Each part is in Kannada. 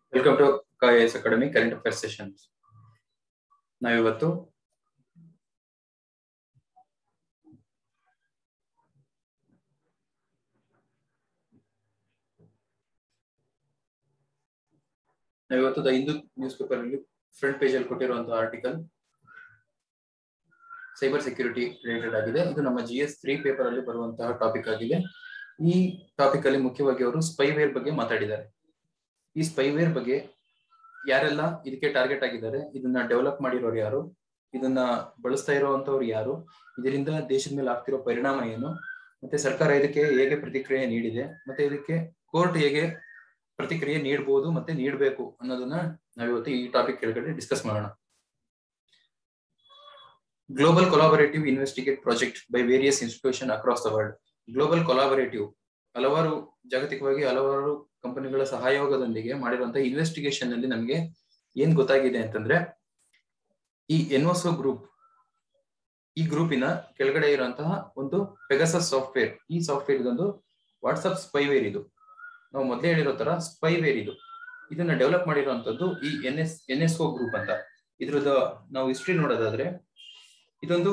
Welcome to S academy current affairs session ನಾವಿವತ್ತು ನಾವಿವತ್ತು ದ ಹಿಂದೂ ನ್ಯೂಸ್ ಪೇಪರ್ ಅಲ್ಲಿ ಫ್ರಂಟ್ ಪೇಜ್ ಅಲ್ಲಿ ಕೊಟ್ಟಿರುವಂತಹ ಆರ್ಟಿಕಲ್ ಸೈಬರ್ ಸೆಕ್ಯೂರಿಟಿ ರಿಲೇಟೆಡ್ ಆಗಿದೆ ಇದು ನಮ್ಮ ಜಿ ಎಸ್ ತ್ರೀ ಪೇಪರ್ ಅಲ್ಲಿ ಬರುವಂತಹ ಟಾಪಿಕ್ ಆಗಿದೆ ಈ ಟಾಪಿಕ್ ಅಲ್ಲಿ ಮುಖ್ಯವಾಗಿ ಅವರು ಸ್ಪೈವೇರ್ ಬಗ್ಗೆ ಮಾತಾಡಿದ್ದಾರೆ ಈ ಸ್ಪೈವೇರ್ ಬಗ್ಗೆ ಯಾರೆಲ್ಲ ಇದಕ್ಕೆ ಟಾರ್ಗೆಟ್ ಆಗಿದ್ದಾರೆ ಇದನ್ನ ಡೆವಲಪ್ ಮಾಡಿರೋರು ಯಾರು ಇದನ್ನ ಬಳಸ್ತಾ ಇರುವಂತವ್ರು ಯಾರು ಇದರಿಂದ ದೇಶದ ಮೇಲೆ ಆಗ್ತಿರೋ ಪರಿಣಾಮ ಏನು ಮತ್ತೆ ಸರ್ಕಾರ ಇದಕ್ಕೆ ಹೇಗೆ ಪ್ರತಿಕ್ರಿಯೆ ನೀಡಿದೆ ಮತ್ತೆ ಇದಕ್ಕೆ ಕೋರ್ಟ್ ಹೇಗೆ ಪ್ರತಿಕ್ರಿಯೆ ನೀಡಬಹುದು ಮತ್ತೆ ನೀಡಬೇಕು ಅನ್ನೋದನ್ನ ನಾವಿವತ್ತು ಈ ಟಾಪಿಕ್ ಕೆಳಗಡೆ ಡಿಸ್ಕಸ್ ಮಾಡೋಣ global collaborative investigate project by various institution across the world global collaborative ಹಲವಾರು ಜಾಗತಿಕವಾಗಿ ಹಲವಾರು ಕಂಪನಿಗಳ ಸಹಯೋಗದೊಂದಿಗೆ ಮಾಡಿರುವಂತಹ ಇನ್ವೆಸ್ಟಿಗೇಷನ್ ಅಲ್ಲಿ ನಮಗೆ ಏನ್ ಗೊತ್ತಾಗಿದೆ ಅಂತಂದ್ರೆ ಈ ಎನ್ಒಸೋ ಗ್ರೂಪ್ ಈ ಗ್ರೂಪಿನ ಕೆಳಗಡೆ ಇರುವಂತಹ ಒಂದು ಪೆಗಸಸ್ ಸಾಫ್ಟ್ವೇರ್ ಈ ಸಾಫ್ಟ್ವೇರ್ ಇದೊಂದು ವಾಟ್ಸ್ಆಪ್ ಸ್ಪೈವೇರ್ ಇದು ನಾವು ಮೊದಲೇ ಹೇಳಿರೋ ತರ ಸ್ಪೈವೇರ್ ಇದು ಇದನ್ನ ಡೆವಲಪ್ ಮಾಡಿರುವಂತದ್ದು ಈ N S N S O group ಅಂತ ಇದ್ರದ್ದು ನಾವು ಹಿಸ್ಟ್ರಿ ನೋಡೋದಾದ್ರೆ ಇದೊಂದು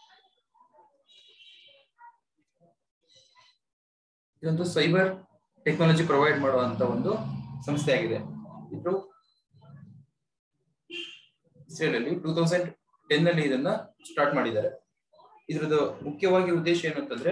ಇದೊಂದು ಸೈಬರ್ ಟೆಕ್ನಾಲಜಿ ಪ್ರೊವೈಡ್ ಮಾಡುವಂತ ಒಂದು ಸಂಸ್ಥೆ ಆಗಿದೆ ಇದು ಇಸ್ರೇಲ್ ಟೂ ತೌಸಂಡ್ ಟೆನ್ ಅಲ್ಲಿ ಇದನ್ನ ಸ್ಟಾರ್ಟ್ ಮಾಡಿದ್ದಾರೆ ಇದ್ರದ್ದು ಮುಖ್ಯವಾಗಿ ಉದ್ದೇಶ ಏನು ಅಂತಂದ್ರೆ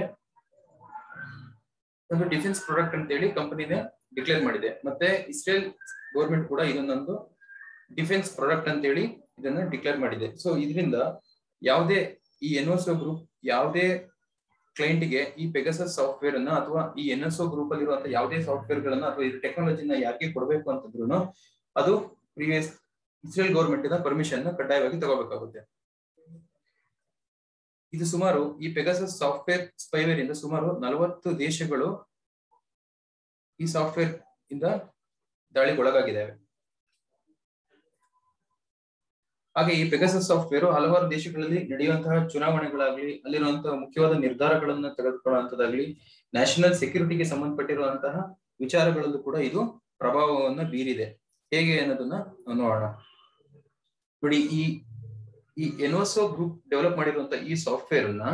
ಒಂದು ಡಿಫೆನ್ಸ್ ಪ್ರಾಡಕ್ಟ್ ಅಂತ ಹೇಳಿ ಕಂಪನಿನೇ ಡಿಕ್ಲೇರ್ ಮಾಡಿದೆ ಮತ್ತೆ ಇಸ್ರೇಲ್ ಗೌರ್ಮೆಂಟ್ ಕೂಡ ಇದನ್ನೊಂದು ಡಿಫೆನ್ಸ್ ಪ್ರಾಡಕ್ಟ್ ಅಂತ ಹೇಳಿ ಇದನ್ನ ಡಿಕ್ಲೇರ್ ಮಾಡಿದೆ ಸೊ ಇದರಿಂದ ಯಾವುದೇ ಈ ಎನ್ಒಸೋ ಗ್ರೂಪ್ ಯಾವುದೇ ಕ್ಲೈಂಟ್ಗೆ ಈ ಪೆಗಸಸ್ ಸಾಫ್ಟ್ವೇರ್ ಅನ್ನ ಅಥವಾ ಈ ಎನ್ ಎಸ್ ಒ ಗ್ರೂಪ್ ಅಲ್ಲಿರುವಂತಹ ಯಾವುದೇ ಸಾಫ್ಟ್ವೇರ್ ಗಳನ್ನ ಅಥವಾ ಇದು ಟೆಕ್ನಾಲಜಿನ ಯಾರಿಗೆ ಕೊಡಬೇಕು ಅಂತಂದ್ರು ಅದು ಪ್ರೀವಿಯಸ್ ಇಸ್ರೇಲ್ ಗೌರ್ಮೆಂಟ್ ಇಂದ ಪರ್ಮಿಷನ್ ಕಡ್ಡಾಯವಾಗಿ ತಗೋಬೇಕಾಗುತ್ತೆ ಇದು ಸುಮಾರು ಈ ಪೆಗಸಸ್ ಸಾಫ್ಟ್ವೇರ್ ಸ್ಪೈವೇರ್ ಇಂದ ಸುಮಾರು ನಲವತ್ತು ದೇಶಗಳು ಈ ಸಾಫ್ಟ್ವೇರ್ ಇಂದ ದಾಳಿಗೊಳಗಾಗಿದ್ದಾವೆ ಹಾಗೆ ಈ ಪೆಗಸಸ್ ಸಾಫ್ಟ್ವೇರ್ ಹಲವಾರು ದೇಶಗಳಲ್ಲಿ ನಡೆಯುವಂತಹ ಚುನಾವಣೆಗಳಾಗ್ಲಿ ಅಲ್ಲಿರುವಂತಹ ಮುಖ್ಯವಾದ ನಿರ್ಧಾರಗಳನ್ನ ತೆಗೆದುಕೊಳ್ಳುವಂತದ್ದಾಗ್ಲಿ ನ್ಯಾಷನಲ್ ಸೆಕ್ಯೂರಿಟಿಗೆ ಸಂಬಂಧಪಟ್ಟಿರುವಂತಹ ವಿಚಾರಗಳಲ್ಲೂ ಕೂಡ ಇದು ಪ್ರಭಾವವನ್ನ ಬೀರಿದೆ ಹೇಗೆ ಅನ್ನೋದನ್ನ ನೋಡೋಣ ನೋಡಿ ಈ ಈ ಎನ್ಒಸೋ ಗ್ರೂಪ್ ಡೆವಲಪ್ ಮಾಡಿರುವಂತಹ ಈ ಸಾಫ್ಟ್ವೇರ್ ಅನ್ನ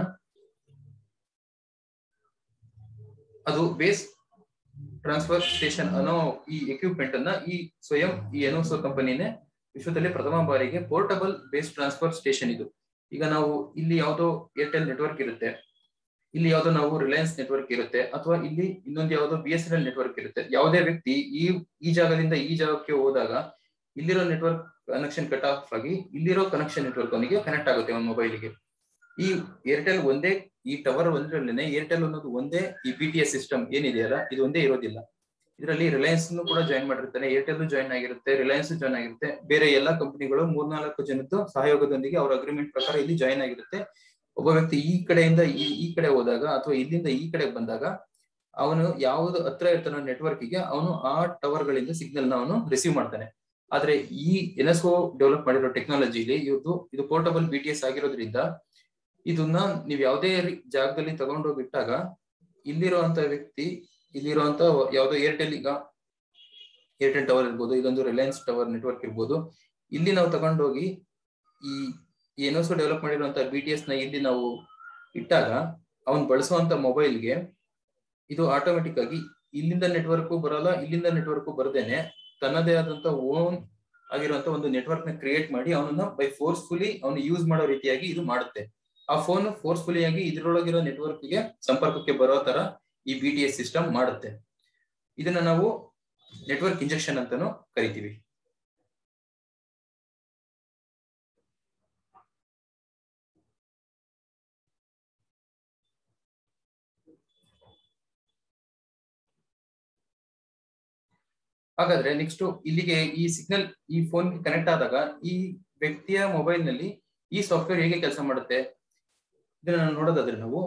ಅದು ಬೇಸ್ ಟ್ರಾನ್ಸ್ಫರ್ ಸ್ಟೇಷನ್ ಅನ್ನೋ ಈ ಎಕ್ವಿಪ್ಮೆಂಟ್ ಅನ್ನ ಈ ಸ್ವಯಂ ಈ ಎನ್ಒಸೋ ಕಂಪನಿನೇ ವಿಶ್ವದಲ್ಲಿ ಪ್ರಥಮ ಬಾರಿಗೆ ಪೋರ್ಟಬಲ್ ಬೇಸ್ ಟ್ರಾನ್ಸ್ಫರ್ ಸ್ಟೇಷನ್ ಇದು ಈಗ ನಾವು ಇಲ್ಲಿ ಯಾವುದೋ ಏರ್ಟೆಲ್ ನೆಟ್ವರ್ಕ್ ಇರುತ್ತೆ ಇಲ್ಲಿ ಯಾವುದೋ ನಾವು ರಿಲಯನ್ಸ್ ನೆಟ್ವರ್ಕ್ ಇರುತ್ತೆ ಅಥವಾ ಇಲ್ಲಿ ಇನ್ನೊಂದು ಯಾವುದೋ B S N L network ಇರುತ್ತೆ ಯಾವುದೇ ವ್ಯಕ್ತಿ ಈ ಈ ಜಾಗದಿಂದ ಈ ಜಾಗಕ್ಕೆ ಹೋದಾಗ ಇಲ್ಲಿರೋ ನೆಟ್ವರ್ಕ್ ಕನೆಕ್ಷನ್ ಕಟ್ ಆಫ್ ಆಗಿ ಇಲ್ಲಿರೋ ಕನೆಕ್ಷನ್ ನೆಟ್ವರ್ಕ್ ಅವನಿಗೆ ಕನೆಕ್ಟ್ ಆಗುತ್ತೆ ಅವನ ಮೊಬೈಲ್ಗೆ ಈ ಏರ್ಟೆಲ್ ಒಂದೇ ಈ ಟವರ್ ಒಂದರಲ್ಲೇನೆ ಏರ್ಟೆಲ್ ಅನ್ನೋದು ಒಂದೇ ಈ ಬಿ ಟಿ ಎಸ್ ಸಿಸ್ಟಮ್ ಏನಿದೆಯಲ್ಲ ಇದು ಒಂದೇ ಇರೋದಿಲ್ಲ ಇದರಲ್ಲಿ ರಿಲಯನ್ಸ್ ಕೂಡ ಜಾಯಿನ್ ಮಾಡಿರ್ತಾನೆ ಏರ್ಟೆಲ್ ಜಾಯಿನ್ ಆಗಿರುತ್ತೆ ರಿಲಯನ್ಸ್ ಜಾಯಿನ್ ಆಗಿರುತ್ತೆ ಬೇರೆ ಎಲ್ಲಾ ಕಂಪನಿಗಳು ಮೂರ್ನಾಲ್ಕು ಜನದ್ದು ಸಹಯೋಗದೊಂದಿಗೆ ಅವರ ಅಗ್ರಿಮೆಂಟ್ ಪ್ರಕಾರ ಇಲ್ಲಿ ಜಾಯಿನ್ ಆಗಿರುತ್ತೆ ಒಬ್ಬ ವ್ಯಕ್ತಿ ಈ ಕಡೆಯಿಂದ ಈ ಈ ಕಡೆ ಹೋದಾಗ ಅಥವಾ ಇಲ್ಲಿಂದ ಈ ಕಡೆ ಬಂದಾಗ ಅವನು ಯಾವುದು ಹತ್ರ ಇರ್ತಾನೋ ನೆಟ್ವರ್ಕ್ಗೆ ಅವನು ಆ ಟವರ್ ಗಳಿಂದ ಸಿಗ್ನಲ್ ನ ಅವನು ರಿಸೀವ್ ಮಾಡ್ತಾನೆ ಆದ್ರೆ ಈ ಎನ್ಎಸ್ಒ ಡೆವಲಪ್ ಮಾಡಿರೋ ಟೆಕ್ನಾಲಜಿಲಿ ಇವತ್ತು ಇದು ಪೋರ್ಟಬಲ್ ಬಿ ಟಿ ಎಸ್ ಆಗಿರೋದ್ರಿಂದ ಇದನ್ನ ನೀವು ಯಾವುದೇ ಜಾಗದಲ್ಲಿ ತಗೊಂಡೋಗಿಟ್ಟಾಗ ಇಲ್ಲಿರುವಂತ ವ್ಯಕ್ತಿ ಇಲ್ಲಿರುವಂತ ಯಾವ್ದೋ ಏರ್ಟೆಲ್ ಈಗ ಏರ್ಟೆಲ್ ಟವರ್ ಇರ್ಬೋದು ಇದೊಂದು ರಿಲಯನ್ಸ್ ಟವರ್ ನೆಟ್ವರ್ಕ್ ಇರ್ಬೋದು ಇಲ್ಲಿ ನಾವು ತಗೊಂಡೋಗಿ ಈ ಎನ್ಒಸೋ ಡೆವಲಪ್ ಮಾಡಿರುವಂತ ಬಿ ಟಿ ಎಸ್ ನ ಇಲ್ಲಿ ನಾವು ಇಟ್ಟಾಗ ಅವನ್ ಬಳಸುವಂತ ಮೊಬೈಲ್ಗೆ ಇದು ಆಟೋಮೆಟಿಕ್ ಆಗಿ ಇಲ್ಲಿಂದ ನೆಟ್ವರ್ಕ್ ಬರಲ್ಲ ಇಲ್ಲಿಂದ ನೆಟ್ವರ್ಕ್ ಬರದೇನೆ ತನ್ನದೇ ಆದಂತ ಓನ್ ಆಗಿರುವಂತ ಒಂದು ನೆಟ್ವರ್ಕ್ ನ ಕ್ರಿಯೇಟ್ ಮಾಡಿ ಅವನನ್ನ ಬೈ ಫೋರ್ಸ್ಫುಲಿ ಅವನು ಯೂಸ್ ಮಾಡೋ ರೀತಿಯಾಗಿ ಇದು ಮಾಡುತ್ತೆ ಆ ಫೋನ್ ಫೋರ್ಸ್ಫುಲಿ ಆಗಿ ಇದ್ರೊಳಗಿರೋ ನೆಟ್ವರ್ಕ್ ಗೆ ಸಂಪರ್ಕಕ್ಕೆ ಬರೋ ತರ ಈ ಬಿ ಟಿ ಎಸ್ ಸಿಸ್ಟಮ್ ಮಾಡುತ್ತೆ ಇದನ್ನ ನಾವು ನೆಟ್ವರ್ಕ್ ಇಂಜೆಕ್ಷನ್ ಅಂತಾನು ಕರಿತೀವಿ ಹಾಗಾದ್ರೆ ನೆಕ್ಸ್ಟ್ ಇಲ್ಲಿಗೆ ಈ ಸಿಗ್ನಲ್ ಈ ಫೋನ್ ಕನೆಕ್ಟ್ ಆದಾಗ ಈ ವ್ಯಕ್ತಿಯ ಮೊಬೈಲ್ ನಲ್ಲಿ ಈ ಸಾಫ್ಟ್ವೇರ್ ಹೇಗೆ ಕೆಲಸ ಮಾಡುತ್ತೆ ಇದನ್ನ ನೋಡೋದಾದ್ರೆ ನಾವು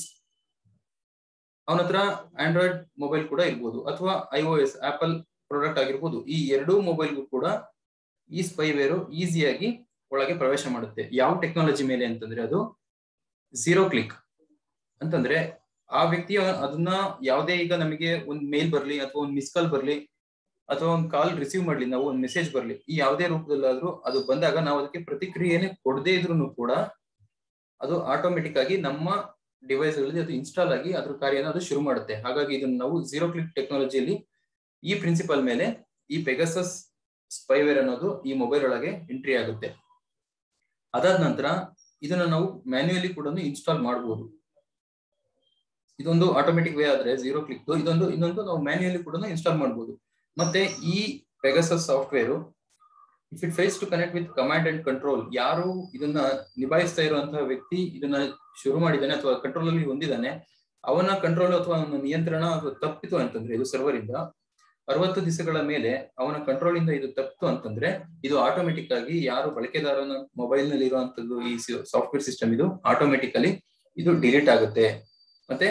ಅವನ ಹತ್ರ ಆಂಡ್ರಾಯ್ಡ್ ಮೊಬೈಲ್ ಕೂಡ ಇರ್ಬೋದು ಅಥವಾ I O S Apple product ಆಗಿರ್ಬೋದು ಈ ಎರಡೂ ಮೊಬೈಲ್ಗೂ ಕೂಡ ಈ ಸ್ಪೈವೇರು ಈಸಿಯಾಗಿ ಒಳಗೆ ಪ್ರವೇಶ ಮಾಡುತ್ತೆ ಯಾವ ಟೆಕ್ನಾಲಜಿ ಮೇಲೆ ಅಂತಂದ್ರೆ ಅದು ಝೀರೋ ಕ್ಲಿಕ್ ಅಂತಂದ್ರೆ ಆ ವ್ಯಕ್ತಿಯ ಅದನ್ನ ಯಾವುದೇ ಈಗ ನಮಗೆ ಒಂದ್ ಮೇಲ್ ಬರ್ಲಿ ಅಥವಾ ಒಂದ್ ಮಿಸ್ ಕಾಲ್ ಬರ್ಲಿ ಅಥವಾ ಒಂದು ಕಾಲ್ ರಿಸೀವ್ ಮಾಡ್ಲಿ ನಾವು ಒಂದು ಮೆಸೇಜ್ ಬರ್ಲಿ ಈ ಯಾವುದೇ ರೂಪದಲ್ಲಾದ್ರೂ ಅದು ಬಂದಾಗ ನಾವು ಅದಕ್ಕೆ ಪ್ರತಿಕ್ರಿಯೆನೆ ಕೊಡದೇ ಇದ್ರು ಕೂಡ ಅದು ಆಟೋಮೆಟಿಕ್ ಆಗಿ ನಮ್ಮ ಡಿವೈಸ್ ಗಳಲ್ಲಿ ಅದು ಇನ್ಸ್ಟಾಲ್ ಆಗಿ ಅದ್ರ ಕಾರ್ಯನ ಅದು ಶುರು ಮಾಡುತ್ತೆ ಹಾಗಾಗಿ ಇದನ್ನ ನಾವು ಜೀರೋ ಕ್ಲಿಕ್ ಟೆಕ್ನಾಲಜಿಯಲ್ಲಿ ಈ ಪ್ರಿನ್ಸಿಪಲ್ ಮೇಲೆ ಈ ಪೆಗಸಸ್ ಸ್ಪೈವೇರ್ ಅನ್ನೋದು ಈ ಮೊಬೈಲ್ ಒಳಗೆ ಎಂಟ್ರಿ ಆಗುತ್ತೆ ಅದಾದ ನಂತರ ಇದನ್ನ ನಾವು ಮ್ಯಾನ್ಯುಯಲಿ ಕೂಡ ಇನ್ಸ್ಟಾಲ್ ಮಾಡಬಹುದು ಇದೊಂದು ಆಟೋಮೆಟಿಕ್ ವೇ ಆದ್ರೆ ಜೀರೋ ಕ್ಲಿಕ್ ಇದೊಂದು ಇನ್ನೊಂದು ನಾವು ಮ್ಯಾನ್ಯುಯಲಿ ಕೂಡ ಇನ್ಸ್ಟಾಲ್ ಮಾಡಬಹುದು ಮತ್ತೆ ಈ Pegasus software if it fails to connect with command and control ಯಾರು ಇದನ್ನ ನಿಭಾಯಿಸ್ತಾ ಇರುವಂತಹ ವ್ಯಕ್ತಿ ಇದನ್ನ ಶುರು ಮಾಡಿದ್ದಾನೆ ಅಥವಾ ಕಂಟ್ರೋಲ್ ಅಲ್ಲಿ ಹೊಂದಿದ್ದಾನೆ ಅವನ ಕಂಟ್ರೋಲ್ ಅಥವಾ ಅವನ ನಿಯಂತ್ರಣ ಅಥವಾ ತಪ್ಪಿತು ಅಂತಂದ್ರೆ ಇದು ಸರ್ವರ್ ಇಂದ ಅರವತ್ತು ದಿವಸಗಳ ಮೇಲೆ ಅವನ ಕಂಟ್ರೋಲ್ ಇಂದ ಇದು ತಪ್ಪಿತು ಅಂತಂದ್ರೆ ಇದು ಆಟೋಮೆಟಿಕ್ ಆಗಿ ಯಾರು ಬಳಕೆದಾರನ ಮೊಬೈಲ್ ನಲ್ಲಿ ಇರುವಂತದ್ದು ಈ ಸಾಫ್ಟ್ವೇರ್ ಸಿಸ್ಟಮ್ ಇದು ಆಟೋಮೆಟಿಕಲಿ ಇದು ಡಿಲೀಟ್ ಆಗುತ್ತೆ ಮತ್ತೆ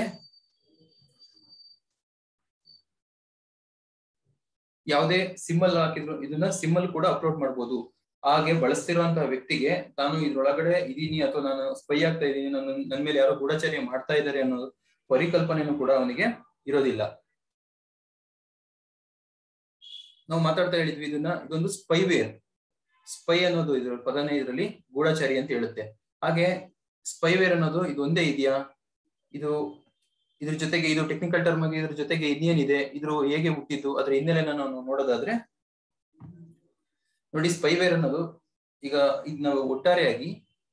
ಯಾವುದೇ ಸಿಮ್ಮಲ್ ಹಾಕಿದ್ರು ಇದನ್ನ ಸಿಮ್ಮಲ್ ಕೂಡ ಅಪ್ಲೋಡ್ ಮಾಡಬಹುದು ಹಾಗೆ ಬಳಸ್ತಿರುವಂತಹ ವ್ಯಕ್ತಿಗೆ ತಾನು ಇದ್ರೊಳಗಡೆ ಇದೀನಿ ಅಥವಾ ನಾನು ಸ್ಪೈ ಆಗ್ತಾ ಇದ್ದೀನಿ ನನ್ನ ನನ್ನ ಮೇಲೆ ಯಾರೋ ಗೂಢಚರ್ಯ ಮಾಡ್ತಾ ಇದ್ದಾರೆ ಅನ್ನೋ ಪರಿಕಲ್ಪನೆನೂ ಕೂಡ ಅವನಿಗೆ ಇರೋದಿಲ್ಲ ನಾವು ಮಾತಾಡ್ತಾ ಹೇಳಿದ್ವಿ ಇದನ್ನ ಇದೊಂದು ಸ್ಪೈವೇರ್ ಸ್ಪೈ ಅನ್ನೋದು ಇದ್ರ ಪದನೇ ಇದರಲ್ಲಿ ಗೂಢಚಾರಿ ಅಂತ ಹೇಳುತ್ತೆ ಹಾಗೆ ಸ್ಪೈವೇರ್ ಅನ್ನೋದು ಇದು ಒಂದೇ ಇದೆಯಾ ಇದು ಇದ್ರ ಜೊತೆಗೆ ಇದು ಟೆಕ್ನಿಕಲ್ ಟರ್ಮ್ ಆಗಿ ಇದ್ರ ಜೊತೆಗೆ ಇನ್ನೇನಿದೆ ಇದ್ರ ಹೇಗೆ ಹುಟ್ಟಿದ್ದು ಅದ್ರ ಹಿನ್ನೆಲೆನ ನಾವು ನೋಡೋದಾದ್ರೆ ನೋಡಿ ಸ್ಪೈವೇರ್ ಅನ್ನೋದು ಈಗ ಇದು ನಾವು ಒಟ್ಟಾರೆಯಾಗಿ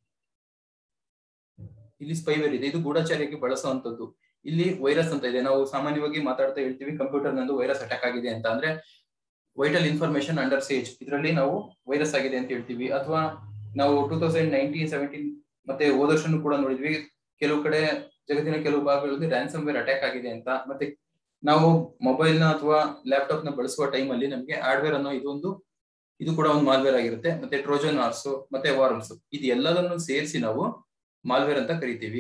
ಇಲ್ಲಿ ಸ್ಪೈವೇರ್ ಇದೆ ಇದು ಗೂಢಚಾರ್ಯಕ್ಕೆ ಬಳಸುವಂತದ್ದು ಇಲ್ಲಿ ವೈರಸ್ ಅಂತ ಇದೆ ನಾವು ಸಾಮಾನ್ಯವಾಗಿ ಮಾತಾಡ್ತಾ ಹೇಳ್ತೀವಿ ಕಂಪ್ಯೂಟರ್ ನಂದು ವೈರಸ್ ಅಟ್ಯಾಕ್ ಆಗಿದೆ ಅಂತ ಅಂದ್ರೆ ವೈಟಲ್ ಇನ್ಫಾರ್ಮೇಶನ್ ಅಂಡರ್ ಸೇಜ್ ಇದರಲ್ಲಿ ನಾವು ವೈರಸ್ ಆಗಿದೆ ಅಂತ ಹೇಳ್ತೀವಿ ಅಥವಾ ನಾವು ಟೂ ತೌಸಂಡ್ ನೈನ್ಟೀನ್ ಸೆವೆಂಟೀನ್ ಮತ್ತೆ ಹೋದ ವರ್ಷನೂ ಕೂಡ ನೋಡಿದ್ವಿ ಕೆಲವು ಕಡೆ ಜಗತ್ತಿನ ಕೆಲವು ಭಾಗಗಳಲ್ಲಿ ರ್ಯಾನ್ಸಮ್ ವೇರ್ ಅಟ್ಯಾಕ್ ಆಗಿದೆ ಅಂತ ಮತ್ತೆ ನಾವು ಮೊಬೈಲ್ ನ ಅಥವಾ ಲ್ಯಾಪ್ಟಾಪ್ ನ ಬಳಸುವ ಟೈಮ್ ಅಲ್ಲಿ ನಮಗೆ ಹಾರ್ಡ್ವೇರ್ ಅನ್ನೋ ಇದೊಂದು ಇದು ಕೂಡ ಒಂದು ಮಾಲ್ವೇರ್ ಆಗಿರುತ್ತೆ ಮತ್ತೆ ಟ್ರೋಜನ್ ಆರ್ಸ್ ಮತ್ತೆ ವಾರ್ಮ್ಸ್ ಇದು ಎಲ್ಲದನ್ನು ಸೇರಿಸಿ ನಾವು ಮಾಲ್ವೇರ್ ಅಂತ ಕರಿತೀವಿ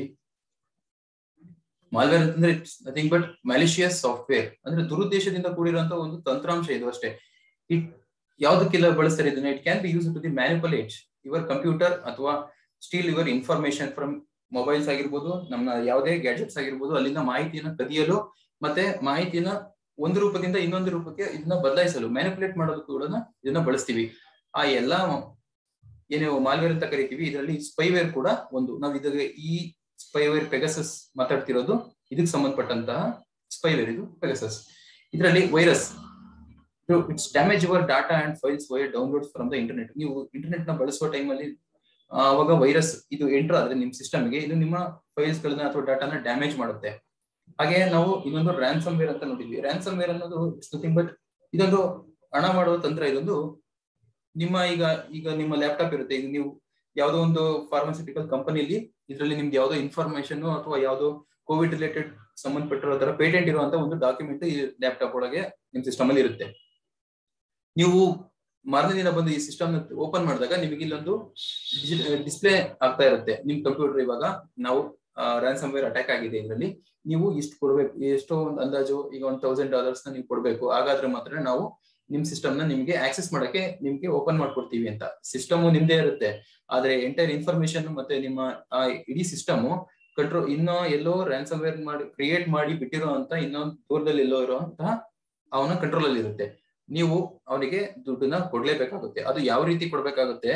ಮಾಲ್ವೇರ್ ಅಂತಂದ್ರೆ ನಥಿಂಗ್ ಬಟ್ ಮ್ಯಾಲಿಷಿಯಸ್ ಸಾಫ್ಟ್ವೇರ್ ಅಂದ್ರೆ ದುರುದ್ದೇಶದಿಂದ ಕೂಡಿರುವಂತ ಒಂದು ತಂತ್ರಾಂಶ ಇದು ಅಷ್ಟೇ ಇಟ್ ಯಾವ್ದಕ್ಕೆಲ್ಲ ಬಳಸ್ತಾರೆ ಇದನ್ನ it can be use to the manipulate your computer ಅಥವಾ steal your information from mobiles ಆಗಿರ್ಬೋದು ನಮ್ಮ ಯಾವುದೇ ಗ್ಯಾಜೆಟ್ಸ್ ಆಗಿರ್ಬೋದು ಅಲ್ಲಿಂದ ಮಾಹಿತಿಯನ್ನು ಕದಿಯಲು ಮತ್ತೆ ಮಾಹಿತಿನ ಒಂದು ರೂಪದಿಂದ ಇನ್ನೊಂದು ರೂಪಕ್ಕೆ ಇದನ್ನ ಬದಲಾಯಿಸಲು ಮ್ಯಾನಿಪುಲೇಟ್ ಮಾಡೋದು ಕೂಡ ಇದನ್ನ ಬಳಸ್ತೀವಿ ಆ ಎಲ್ಲಾ ಏನೇ ಮಾಲ್ವೇರ್ ಅಂತ ಕರಿತೀವಿ ಇದರಲ್ಲಿ ಸ್ಪೈವೇರ್ ಕೂಡ ಒಂದು ನಾವು ಇದಾಗ ಈ ಸ್ಪೈವೇರ್ ಪೆಗಸಸ್ ಮಾತಾಡ್ತಿರೋದು ಇದಕ್ಕೆ ಸಂಬಂಧಪಟ್ಟಂತಹ ಸ್ಪೈವೇರ್ ಇದು ಪೆಗಸಸ್ ಇದರಲ್ಲಿ virus it's damage your data and files via download from the internet ನೀವು ಇಂಟರ್ನೆಟ್ ನ ಬಳಸುವ ಟೈಮಲ್ಲಿ ಅವಾಗ ವೈರಸ್ ಇದು ಎಂಟರ್ ಆದ್ರೆ ನಿಮ್ ಸಿಸ್ಟಮ್ಗೆ ಇದು ನಿಮ್ಮ ಫೈಲ್ಸ್ ಗಳನ್ನ ಅಥವಾ ಡಾಟಾನ ಡ್ಯಾಮೇಜ್ ಮಾಡುತ್ತೆ ಹಾಗೆ ನಾವು ಇನ್ನೊಂದು ರ್ಯಾನ್ಸಮ್ ವೇರ್ ಅಂತ ನೋಡಿದ್ವಿ ರ್ಯಾನ್ಸಮ್ ವೇರ್ ಅನ್ನೋದು ಇಟ್ಸ್ ನಥಿಂಗ್ ಬಟ್ ಇದೊಂದು ಹಣ ಮಾಡುವ ತಂತ್ರ ಇದೊಂದು ನಿಮ್ಮ ಈಗ ಈಗ ನಿಮ್ಮ ಲ್ಯಾಪ್ಟಾಪ್ ಇರುತ್ತೆ ಈಗ ನೀವು ಯಾವುದೋ ಒಂದು ಫಾರ್ಮಾಸ್ಯೂಟಿಕಲ್ ಕಂಪನಿಲಿ ಇದರಲ್ಲಿ ನಿಮ್ಗೆ ಯಾವುದೋ ಇನ್ಫಾರ್ಮೇಶನ್ ಅಥವಾ ಯಾವುದೋ ಕೋವಿಡ್ ರಿಲೇಟೆಡ್ ಸಂಬಂಧಪಟ್ಟಿರೋ ತರ ಪೇಟೆಂಟ್ ಇರುವಂತ ಒಂದು ಡಾಕ್ಯುಮೆಂಟ್ ಈ ಲ್ಯಾಪ್ಟಾಪ್ ಒಳಗೆ ನಿಮ್ ಸಿಸ್ಟಮ್ ಅಲ್ಲಿ ಇರುತ್ತೆ ನೀವು ಮಾರನೇ ದಿನ ಬಂದು ಈ ಸಿಸ್ಟಮ್ ಓಪನ್ ಮಾಡಿದಾಗ ನಿಮಗೆ ಇಲ್ಲೊಂದು ಡಿಸ್ಪ್ಲೇ ಆಗ್ತಾ ಇರುತ್ತೆ ನಿಮ್ ಕಂಪ್ಯೂಟರ್ ಇವಾಗ ನಾವು ರ್ಯಾನ್ಸಮ್ ವೇರ್ ಅಟ್ಯಾಕ್ ಆಗಿದೆ ಇದರಲ್ಲಿ ನೀವು ಇಷ್ಟು ಕೊಡ್ಬೇಕು ಎಷ್ಟೋ ಒಂದು ಅಂದಾಜು ಈಗ ಒಂದು ತೌಸಂಡ್ ಡಾಲರ್ಸ್ ನ ನೀವು ಕೊಡ್ಬೇಕು ಹಾಗಾದ್ರೆ ಮಾತ್ರ ನಾವು ನಿಮ್ ಸಿಸ್ಟಮ್ ನ ನಿಮ್ಗೆ ಆಕ್ಸೆಸ್ ಮಾಡಕ್ಕೆ ನಿಮ್ಗೆ ಓಪನ್ ಮಾಡ್ಕೊಡ್ತೀವಿ ಅಂತ ಸಿಸ್ಟಮ್ ನಿಮ್ದೇ ಇರುತ್ತೆ ಆದ್ರೆ ಎಂಟೈರ್ ಇನ್ಫಾರ್ಮೇಶನ್ ಮತ್ತೆ ನಿಮ್ಮ ಆ ಇಡೀ ಸಿಸ್ಟಮ್ ಕಂಟ್ರೋಲ್ ಇನ್ನೂ ಎಲ್ಲೋ ರ್ಯಾನ್ಸಮ್ ವೇರ್ ಮಾಡಿ ಕ್ರಿಯೇಟ್ ಮಾಡಿ ಬಿಟ್ಟಿರೋ ಅಂತ ಇನ್ನೊಂದು ದೂರದಲ್ಲಿ ಎಲ್ಲೋ ಇರುವಂತಹ ಅವನ ಕಂಟ್ರೋಲ್ ಅಲ್ಲಿ ಇರುತ್ತೆ ನೀವು ಅವನಿಗೆ ದುಡ್ಡನ್ನ ಕೊಡ್ಲೇಬೇಕಾಗುತ್ತೆ ಅದು ಯಾವ ರೀತಿ ಕೊಡ್ಬೇಕಾಗುತ್ತೆ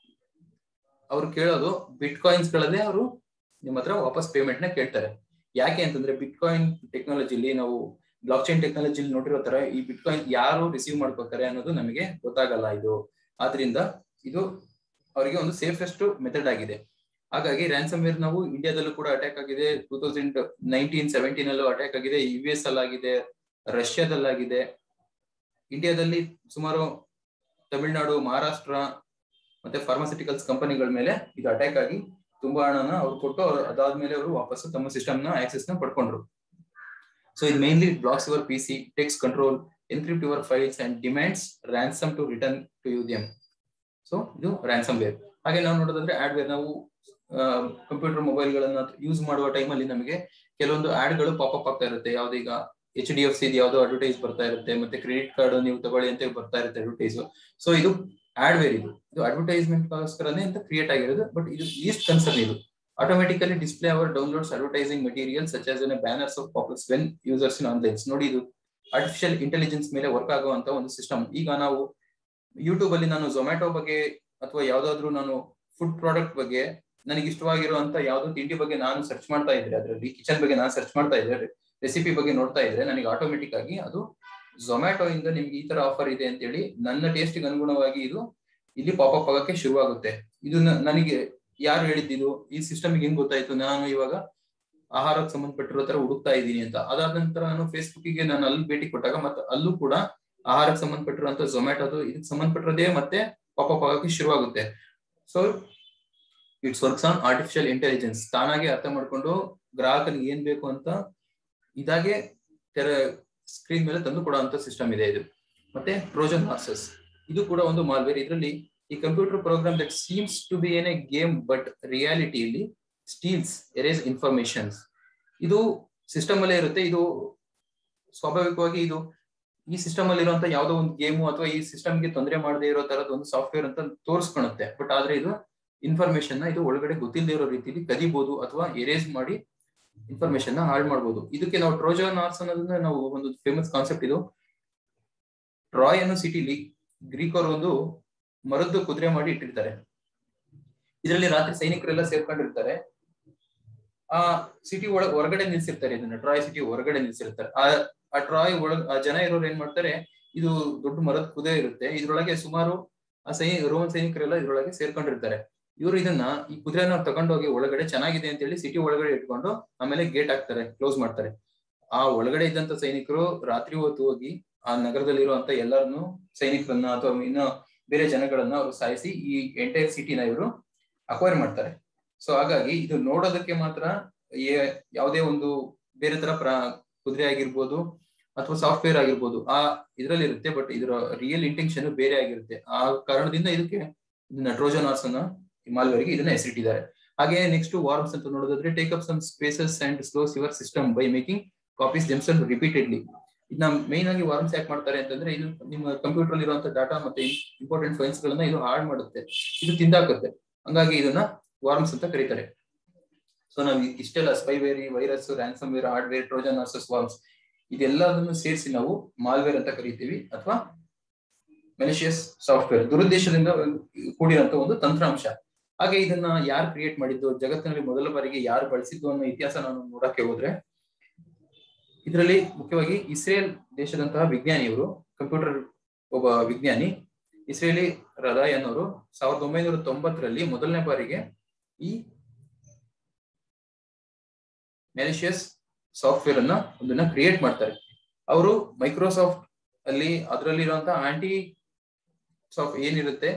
ಅವ್ರು ಕೇಳೋದು ಬಿಟ್ ಕಾಯಿನ್ಸ್ ಗಳಲ್ಲೇ ಅವರು ನಿಮ್ಮ ಹತ್ರ ವಾಪಸ್ ಪೇಮೆಂಟ್ ನ ಕೇಳ್ತಾರೆ ಯಾಕೆ ಅಂತಂದ್ರೆ ಬಿಟ್ ಕಾಯಿನ್ ಟೆಕ್ನಾಲಜಿಲಿ ನಾವು ಬ್ಲಾಕ್ ಚೈನ್ ಟೆಕ್ನಾಲಜಿಲಿ ನೋಡಿರೋ ತರ ಈ ಬಿಟ್ ಕಾಯಿನ್ ಯಾರು ರಿಸೀವ್ ಮಾಡ್ಕೋತಾರೆ ಅನ್ನೋದು ನಮಗೆ ಗೊತ್ತಾಗಲ್ಲ ಇದು ಆದ್ರಿಂದ ಇದು ಅವರಿಗೆ ಒಂದು ಸೇಫೆಸ್ಟ್ ಮೆಥಡ್ ಆಗಿದೆ ಹಾಗಾಗಿ ರ್ಯಾನ್ಸಮ್ ವೇರ್ ನಾವು ಇಂಡಿಯಾದಲ್ಲೂ ಕೂಡ ಅಟ್ಯಾಕ್ ಆಗಿದೆ ಟೂ ತೌಸಂಡ್ ನೈನ್ಟೀನ್ ಸೆವೆಂಟೀನ್ ಅಲ್ಲೂ ಅಟ್ಯಾಕ್ ಆಗಿದೆ ಯು ಎಸ್ ಅಲ್ಲಾಗಿದೆ ರಷ್ಯಾದಲ್ಲಾಗಿದೆ ಇಂಡಿಯಾದಲ್ಲಿ ಸುಮಾರು ತಮಿಳುನಾಡು ಮಹಾರಾಷ್ಟ್ರ ಮತ್ತೆ ಫಾರ್ಮಾಸ್ಯೂಟಿಕಲ್ಸ್ ಕಂಪನಿಗಳ ಮೇಲೆ ಇದು ಅಟ್ಯಾಕ್ ಆಗಿ ತುಂಬಾ ಹಣನ ಅವ್ರು ಕೊಟ್ಟು ಅದಾದ್ಮೇಲೆ ಅವರು ವಾಪಸ್ ತಮ್ಮ ಸಿಸ್ಟಮ್ ನ ಆಕ್ಸೆಸ್ ನ ಪಡ್ಕೊಂಡ್ರು ಸೊ ಇದು mainly blocks your P C takes control encrypt your files and demands ransom to return to you them so ಇದು ರ್ಯಾನ್ಸಮ್ ವೇರ್ ಹಾಗೆ ನಾವು ನೋಡೋದಾದ್ರೆ ಆಡ್ ವೇರ್ ನಾವು ಕಂಪ್ಯೂಟರ್ ಮೊಬೈಲ್ ಗಳನ್ನ ಯೂಸ್ ಮಾಡುವ ಟೈಮಲ್ಲಿ ನಮಗೆ ಕೆಲವೊಂದು ಆಡ್ ಗಳು ಪಾಪಪ್ ಆಗ್ತಾ ಇರುತ್ತೆ ಯಾವ್ದೀಗ ಎಚ್ ಡಿ ಎಫ್ ಸಿ ಯಾವ್ದೋ ಅಡ್ವರ್ಟೈಸ್ ಬರ್ತಾ ಇರುತ್ತೆ ಮತ್ತೆ ಕ್ರೆಡಿಟ್ ಕಾರ್ಡ್ ನೀವು ತಗೊಳ್ಳಿ ಅಂತ ಬರ್ತಾ ಇರುತ್ತೆ ಅಡ್ವರ್ಟೈಸ್ ಸೊ ಇದು ಆಡ್ ವೇರ್ ಇದು ಇದು ಅಡ್ವರ್ಟೈಸ್ಮೆಂಟ್ ಗೋಸ್ಕರನೇ ಅಂತ ಕ್ರಿಯೇಟ್ ಆಗಿರೋದು ಬಟ್ ಇದು ಲೀಸ್ಟ್ ಕನ್ಸರ್ನ್ ಇದು automatically display our downloads advertising material such as banners of popups when users in online ನೋಡಿ ಇದು ಆರ್ಟಿಫಿಷಿಯಲ್ ಇಂಟೆಲಿಜೆನ್ಸ್ ಮೇಲೆ ವರ್ಕ್ ಆಗುವಂತ ಒಂದು ಸಿಸ್ಟಮ್ ಈಗ ನಾವು ಯೂಟ್ಯೂಬ್ ಅಲ್ಲಿ ನಾನು ಝೊಮ್ಯಾಟೊ ಬಗ್ಗೆ ಅಥವಾ ಯಾವ್ದಾದ್ರು ನಾನು ಫುಡ್ ಪ್ರಾಡಕ್ಟ್ ಬಗ್ಗೆ ನನಗೆ ಇಷ್ಟವಾಗಿರುವಂತ ಯಾವ್ದೋ ತಿಂಡಿ ಬಗ್ಗೆ ನಾನು ಸರ್ಚ್ ಮಾಡ್ತಾ ಇದ್ರೆ ಅದರಲ್ಲಿ ಕಿಚನ್ ಬಗ್ಗೆ ನಾನು ಸರ್ಚ್ ಮಾಡ್ತಾ ಇದ್ರೆ ರೆಸಿಪಿ ಬಗ್ಗೆ ನೋಡ್ತಾ ಇದ್ರೆ ನನಗೆ ಆಟೋಮೆಟಿಕ್ ಆಗಿ ಅದು ಝೊಮ್ಯಾಟೊ ಇಂದ ನಿಮ್ಗೆ ಈ ತರ ಆಫರ್ ಇದೆ ಅಂತ ಹೇಳಿ ನನ್ನ ಟೇಸ್ಟ್ಗೆ ಅನುಗುಣವಾಗಿ ಇದು ಇಲ್ಲಿ ಪಾಪಪ್ ಆಗಕ್ಕೆ ಶುರುವಾಗುತ್ತೆ ಇದು ನನಗೆ ಯಾರು ಹೇಳಿದ್ದು ಈ ಸಿಸ್ಟಮ್ ಹೆಂಗ್ ಗೊತ್ತಾಯ್ತು ನಾನು ಇವಾಗ ಆಹಾರಕ್ಕೆ ಸಂಬಂಧಪಟ್ಟಿರೋ ತರ ಹುಡುಕ್ತಾ ಇದ್ದೀನಿ ಅಂತ ಅದಾದ ನಂತರ ನಾನು ಫೇಸ್ಬುಕ್ಗೆ ನಾನು ಅಲ್ಲಿ ಭೇಟಿ ಕೊಟ್ಟಾಗ ಮತ್ತೆ ಅಲ್ಲೂ ಕೂಡ ಆಹಾರಕ್ಕೆ ಸಂಬಂಧಪಟ್ಟಿರುವಂತ ಝೊಮ್ಯಾಟೊದು ಇದಕ್ಕೆ ಸಂಬಂಧಪಟ್ಟಿರೋದೇ ಮತ್ತೆ ಪಾಪಪ್ ಆಗಕ್ಕೆ ಶುರುವಾಗುತ್ತೆ so it's works on artificial intelligence ತಾನಾಗೆ ಅರ್ಥ ಮಾಡ್ಕೊಂಡು ಗ್ರಾಹಕನಿಗೆ ಏನ್ ಬೇಕು ಅಂತ ಇದಾಗೆ ತೆರ ಸ್ಕ್ರೀನ್ ಮೇಲೆ ತಂದು ಕೊಡುವಂತ ಸಿಸ್ಟಮ್ ಇದೆ ಇದು ಮತ್ತೆ ಟ್ರೋಜನ್ ಹಾರ್ಸಸ್ ಇದು ಕೂಡ ಒಂದು ಮಾಲ್ವೇರ್ ಇದರಲ್ಲಿ ಈ computer program that seems to be an a game but ರಿಯಾಲಿಟಿಯಲ್ಲಿ ಸ್ಟೀಲ್ಸ್ ಎರೇಸ್ ಇನ್ಫಾರ್ಮೇಶನ್ಸ್ ಇದು ಸಿಸ್ಟಮ್ ಅಲ್ಲೇ ಇರುತ್ತೆ ಇದು ಸ್ವಾಭಾವಿಕವಾಗಿ ಇದು ಈ ಸಿಸ್ಟಮ್ ಅಲ್ಲಿ ಇರುವಂತ ಯಾವ್ದೋ ಒಂದು ಗೇಮು ಅಥವಾ ಈ ಸಿಸ್ಟಮ್ಗೆ ತೊಂದರೆ ಮಾಡದೇ ಇರೋ ತರದ ಒಂದು ಸಾಫ್ಟ್ವೇರ್ ಅಂತ ತೋರಿಸ್ಕೊಳುತ್ತೆ ಬಟ್ ಆದ್ರೆ ಇದು ಇನ್ಫಾರ್ಮೇಶನ್ ನ ಇದು ಒಳಗಡೆ ಗೊತ್ತಿಲ್ಲದೆ ಇರೋ ರೀತಿಯಲ್ಲಿ ಕದಿಬಹುದು ಅಥವಾ ಎರೇಸ್ ಮಾಡಿ ಇನ್ಫಾರ್ಮೇಶನ್ ನ ಹಾಳು ಮಾಡಬಹುದು ಇದಕ್ಕೆ ನಾವು ಟ್ರೋಜನ್ ಆರ್ಸ್ ಅನ್ನೋದನ್ನ ನಾವು ಒಂದು ಫೇಮಸ್ ಕಾನ್ಸೆಪ್ಟ್ ಇದು ಟ್ರಾಯ್ ಅನ್ನೋ ಸಿಟಿಲಿ ಗ್ರೀಕ್ ಅವರು ಒಂದು ಮರದ್ದು ಕುದುರೆ ಮಾಡಿ ಇಟ್ಟಿರ್ತಾರೆ ಇದರಲ್ಲಿ ರಾತ್ರಿ ಸೈನಿಕರೆಲ್ಲ ಸೇರ್ಕೊಂಡಿರ್ತಾರೆ ಆ ಸಿಟಿ ಒಳಗ ಹೊರಗಡೆ ನಿಲ್ಸಿರ್ತಾರೆ ಇದನ್ನ ಟ್ರಾಯ್ ಸಿಟಿ ಹೊರಗಡೆ ನಿಲ್ಸಿರ್ತಾರೆ ಆ ಆ ಟ್ರಾಯ್ ಒಳಗ ಆ ಜನ ಇರೋರು ಏನ್ ಮಾಡ್ತಾರೆ ಇದು ದೊಡ್ಡ ಮರದ ಕುದುರೆ ಇರುತ್ತೆ ಇದ್ರೊಳಗೆ ಸುಮಾರು ಆ ಸೈ ರೋಮನ್ ಸೈನಿಕರೆಲ್ಲ ಇದ್ರೊಳಗೆ ಸೇರ್ಕೊಂಡಿರ್ತಾರೆ ಇವರು ಇದನ್ನ ಈ ಕುದುರೆನ ತಗೊಂಡೋಗಿ ಒಳಗಡೆ ಚೆನ್ನಾಗಿದೆ ಅಂತ ಹೇಳಿ ಸಿಟಿ ಒಳಗಡೆ ಇಟ್ಕೊಂಡು ಆಮೇಲೆ ಗೇಟ್ ಹಾಕ್ತಾರೆ ಕ್ಲೋಸ್ ಮಾಡ್ತಾರೆ ಆ ಒಳಗಡೆ ಇದ್ದಂತ ಸೈನಿಕರು ರಾತ್ರಿ ಹೊತ್ತು ಹೋಗಿ ಆ ನಗರದಲ್ಲಿರುವಂತ ಎಲ್ಲರನ್ನು ಸೈನಿಕರನ್ನ ಅಥವಾ ಇನ್ನು ಬೇರೆ ಜನಗಳನ್ನ ಅವರು ಸಾಯಿಸಿ ಈ ಎಂಟೈರ್ ಸಿಟಿನ ಇವರು ಅಕ್ವೈರ್ ಮಾಡ್ತಾರೆ ಸೊ ಹಾಗಾಗಿ ಇದು ನೋಡೋದಕ್ಕೆ ಮಾತ್ರ ಯಾವುದೇ ಒಂದು ಬೇರೆ ತರ ಪ್ರ ಕುದುರೆ ಆಗಿರ್ಬೋದು ಅಥವಾ ಸಾಫ್ಟ್ವೇರ್ ಆಗಿರ್ಬೋದು ಆ ಇದ್ರಲ್ಲಿ ಇರುತ್ತೆ ಬಟ್ ಇದರ ರಿಯಲ್ ಇಂಟೆನ್ಷನ್ ಬೇರೆ ಆಗಿರುತ್ತೆ ಆ ಕಾರಣದಿಂದ ಇದಕ್ಕೆ ಇದನ್ನ ಟ್ರೋಜನ್ ಆರ್ಸ್ ಅನ್ನ ಮಾಲ್ವೇರ್ಗೆ ಇದನ್ನ ಹೆಸರಿಟ್ಟಿದ್ದಾರೆ ಹಾಗೆ ನೆಕ್ಸ್ಟ್ ವಾರ್ಮ್ಸ್ ಅಂತ ನೋಡೋದಾದ್ರೆ take up some spaces and slows your system by making copies themselves repeatedly ಇದನ್ನ ಮೇನ್ ಆಗಿ ವಾರ್ಮ್ಸ್ ಯಾಕೆ ಮಾಡ್ತಾರೆ ಅಂತಂದ್ರೆ ಇದು ನಿಮ್ಮ ಕಂಪ್ಯೂಟರ್ ಅಲ್ಲಿ ಇರುವಂತ ಡಾಟಾ ಮತ್ತೆ ಇಂಪಾರ್ಟೆಂಟ್ ಫೈಲ್ಸ್ ಗಳನ್ನ ಇದು ಹಾಳು ಮಾಡುತ್ತೆ ಇದು ತಿಂದಾಕುತ್ತೆ ಹಂಗಾಗಿ ಇದನ್ನ ವಾರ್ಮ್ಸ್ ಅಂತ ಕರೀತಾರೆ ಸೊ ನಾವು ಇಷ್ಟೆಲ್ಲ ಸ್ಪೈವೇರಿ virus ransomware hardware trojan horses worms ಇದೆಲ್ಲದನ್ನು ಸೇರಿಸಿ ನಾವು ಮಾಲ್ವೇರ್ ಅಂತ ಕರಿತೀವಿ ಅಥವಾ ಮೆಲಿಷಿಯಸ್ ಸಾಫ್ಟ್ವೇರ್ ದುರುದ್ದೇಶದಿಂದ ಕೂಡಿರುವಂತ ಒಂದು ತಂತ್ರಾಂಶ ಹಾಗೆ ಇದನ್ನ ಯಾರು ಕ್ರಿಯೇಟ್ ಮಾಡಿದ್ದು ಜಗತ್ತಿನಲ್ಲಿ ಮೊದಲ ಬಾರಿಗೆ ಯಾರು ಬಳಸಿದ್ದು ಅನ್ನೋ ಇತಿಹಾಸ ನಾನು ನೋಡಕ್ಕೆ ಹೋದ್ರೆ ಇದರಲ್ಲಿ ಮುಖ್ಯವಾಗಿ ಇಸ್ರೇಲ್ ದೇಶದಂತಹ ವಿಜ್ಞಾನಿಯವರು ಕಂಪ್ಯೂಟರ್ ಒಬ್ಬ ವಿಜ್ಞಾನಿ ಇಸ್ರೇಲಿ ರದಾಯನ್ ಅವರು ಸಾವಿರದ ಒಂಬೈನೂರ ತೊಂಬತ್ತರಲ್ಲಿ ಮೊದಲನೇ ಬಾರಿಗೆ ಈ ಮೆಲಿಷಿಯಸ್ ಸಾಫ್ಟ್ವೇರ್ ಅನ್ನ ಒಂದನ್ನ ಕ್ರಿಯೇಟ್ ಮಾಡ್ತಾರೆ ಅವರು ಮೈಕ್ರೋಸಾಫ್ಟ್ ಅಲ್ಲಿ ಅದರಲ್ಲಿರುವಂತಹ ಆಂಟಿ ಸಾಫ್ಟ್ ಏನಿರುತ್ತೆ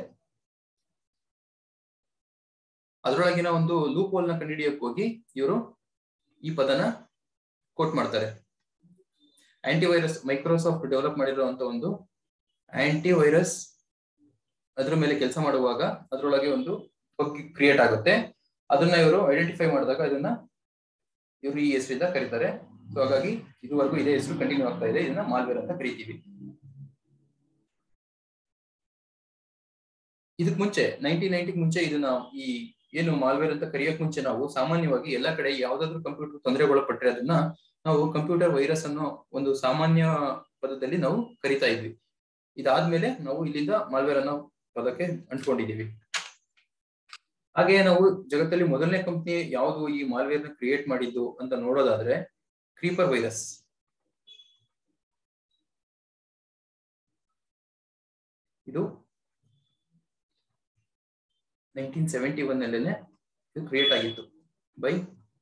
ಅದರೊಳಗಿನ ಒಂದು ಲೂಪ್ ಹೋಲ್ ನ ಕಂಡುಹಿಡಿಯಕ್ಕೆ ಹೋಗಿ ಇವರು ಈ ಪದನ ಕೋಟ್ ಮಾಡ್ತಾರೆ ಆಂಟಿ ವೈರಸ್ ಮೈಕ್ರೋಸಾಫ್ಟ್ ಡೆವಲಪ್ ಮಾಡಿರುವಂತ ಒಂದು ಆಂಟಿ ವೈರಸ್ ಅದ್ರ ಮೇಲೆ ಕೆಲಸ ಮಾಡುವಾಗ ಅದರೊಳಗೆ ಒಂದು ಬಗ್ ಕ್ರಿಯೇಟ್ ಆಗುತ್ತೆ ಅದನ್ನ ಇವರು ಐಡೆಂಟಿಫೈ ಮಾಡಿದಾಗ ಇದನ್ನ ಇವರು ಈ ಹೆಸರಿಂದ ಕರೀತಾರೆ ಸೊ ಹಾಗಾಗಿ ಇದುವರೆಗೂ ಇದೇ ಹೆಸರು ಕಂಟಿನ್ಯೂ ಆಗ್ತಾ ಇದೆ ಇದನ್ನ ಮಾಲ್ವೇರ್ ಅಂತ ಕರಿತೀವಿ ಇದಕ್ ಮುಂಚೆ ನೈನ್ಟೀನ್ ನೈನ್ಟಿ ಮುಂಚೆ ಇದನ್ನ ಈ ಏನು ಮಾಲ್ವೇರ್ ಅಂತ ಕರೆಯೋಕ್ ಮುಂಚೆ ನಾವು ಸಾಮಾನ್ಯವಾಗಿ ಎಲ್ಲಾ ಕಡೆ ಯಾವ್ದಾದ್ರು ಕಂಪ್ಯೂಟರ್ ತೊಂದರೆಗೊಳಪಟ್ಟರೆ ಅದನ್ನ ನಾವು ಕಂಪ್ಯೂಟರ್ ವೈರಸ್ ಅನ್ನೋ ಒಂದು ಸಾಮಾನ್ಯ ಪದದಲ್ಲಿ ನಾವು ಕರಿತಾ ಇದ್ವಿ ಇದಾದ್ಮೇಲೆ ನಾವು ಇಲ್ಲಿಂದ ಮಾಲ್ವೇರ್ ಅನ್ನೋ ಪದಕ್ಕೆ ಅಂಟ್ಕೊಂಡಿದೀವಿ ಹಾಗೆ ನಾವು ಜಗತ್ತಲ್ಲಿ ಮೊದಲನೇ ಕಂಪ್ನಿ ಯಾವುದು ಈ ಮಾಲ್ವೇರ್ ನ ಕ್ರಿಯೇಟ್ ಮಾಡಿದ್ದು ಅಂತ ನೋಡೋದಾದ್ರೆ ಕ್ರೀಪರ್ ವೈರಸ್ ಇದು ನೈನ್ಟೀನ್ ಸೆವೆಂಟಿ ಒನ್ ಅಲ್ಲೇನೆ ಇದು ಕ್ರಿಯೇಟ್ ಆಗಿತ್ತು by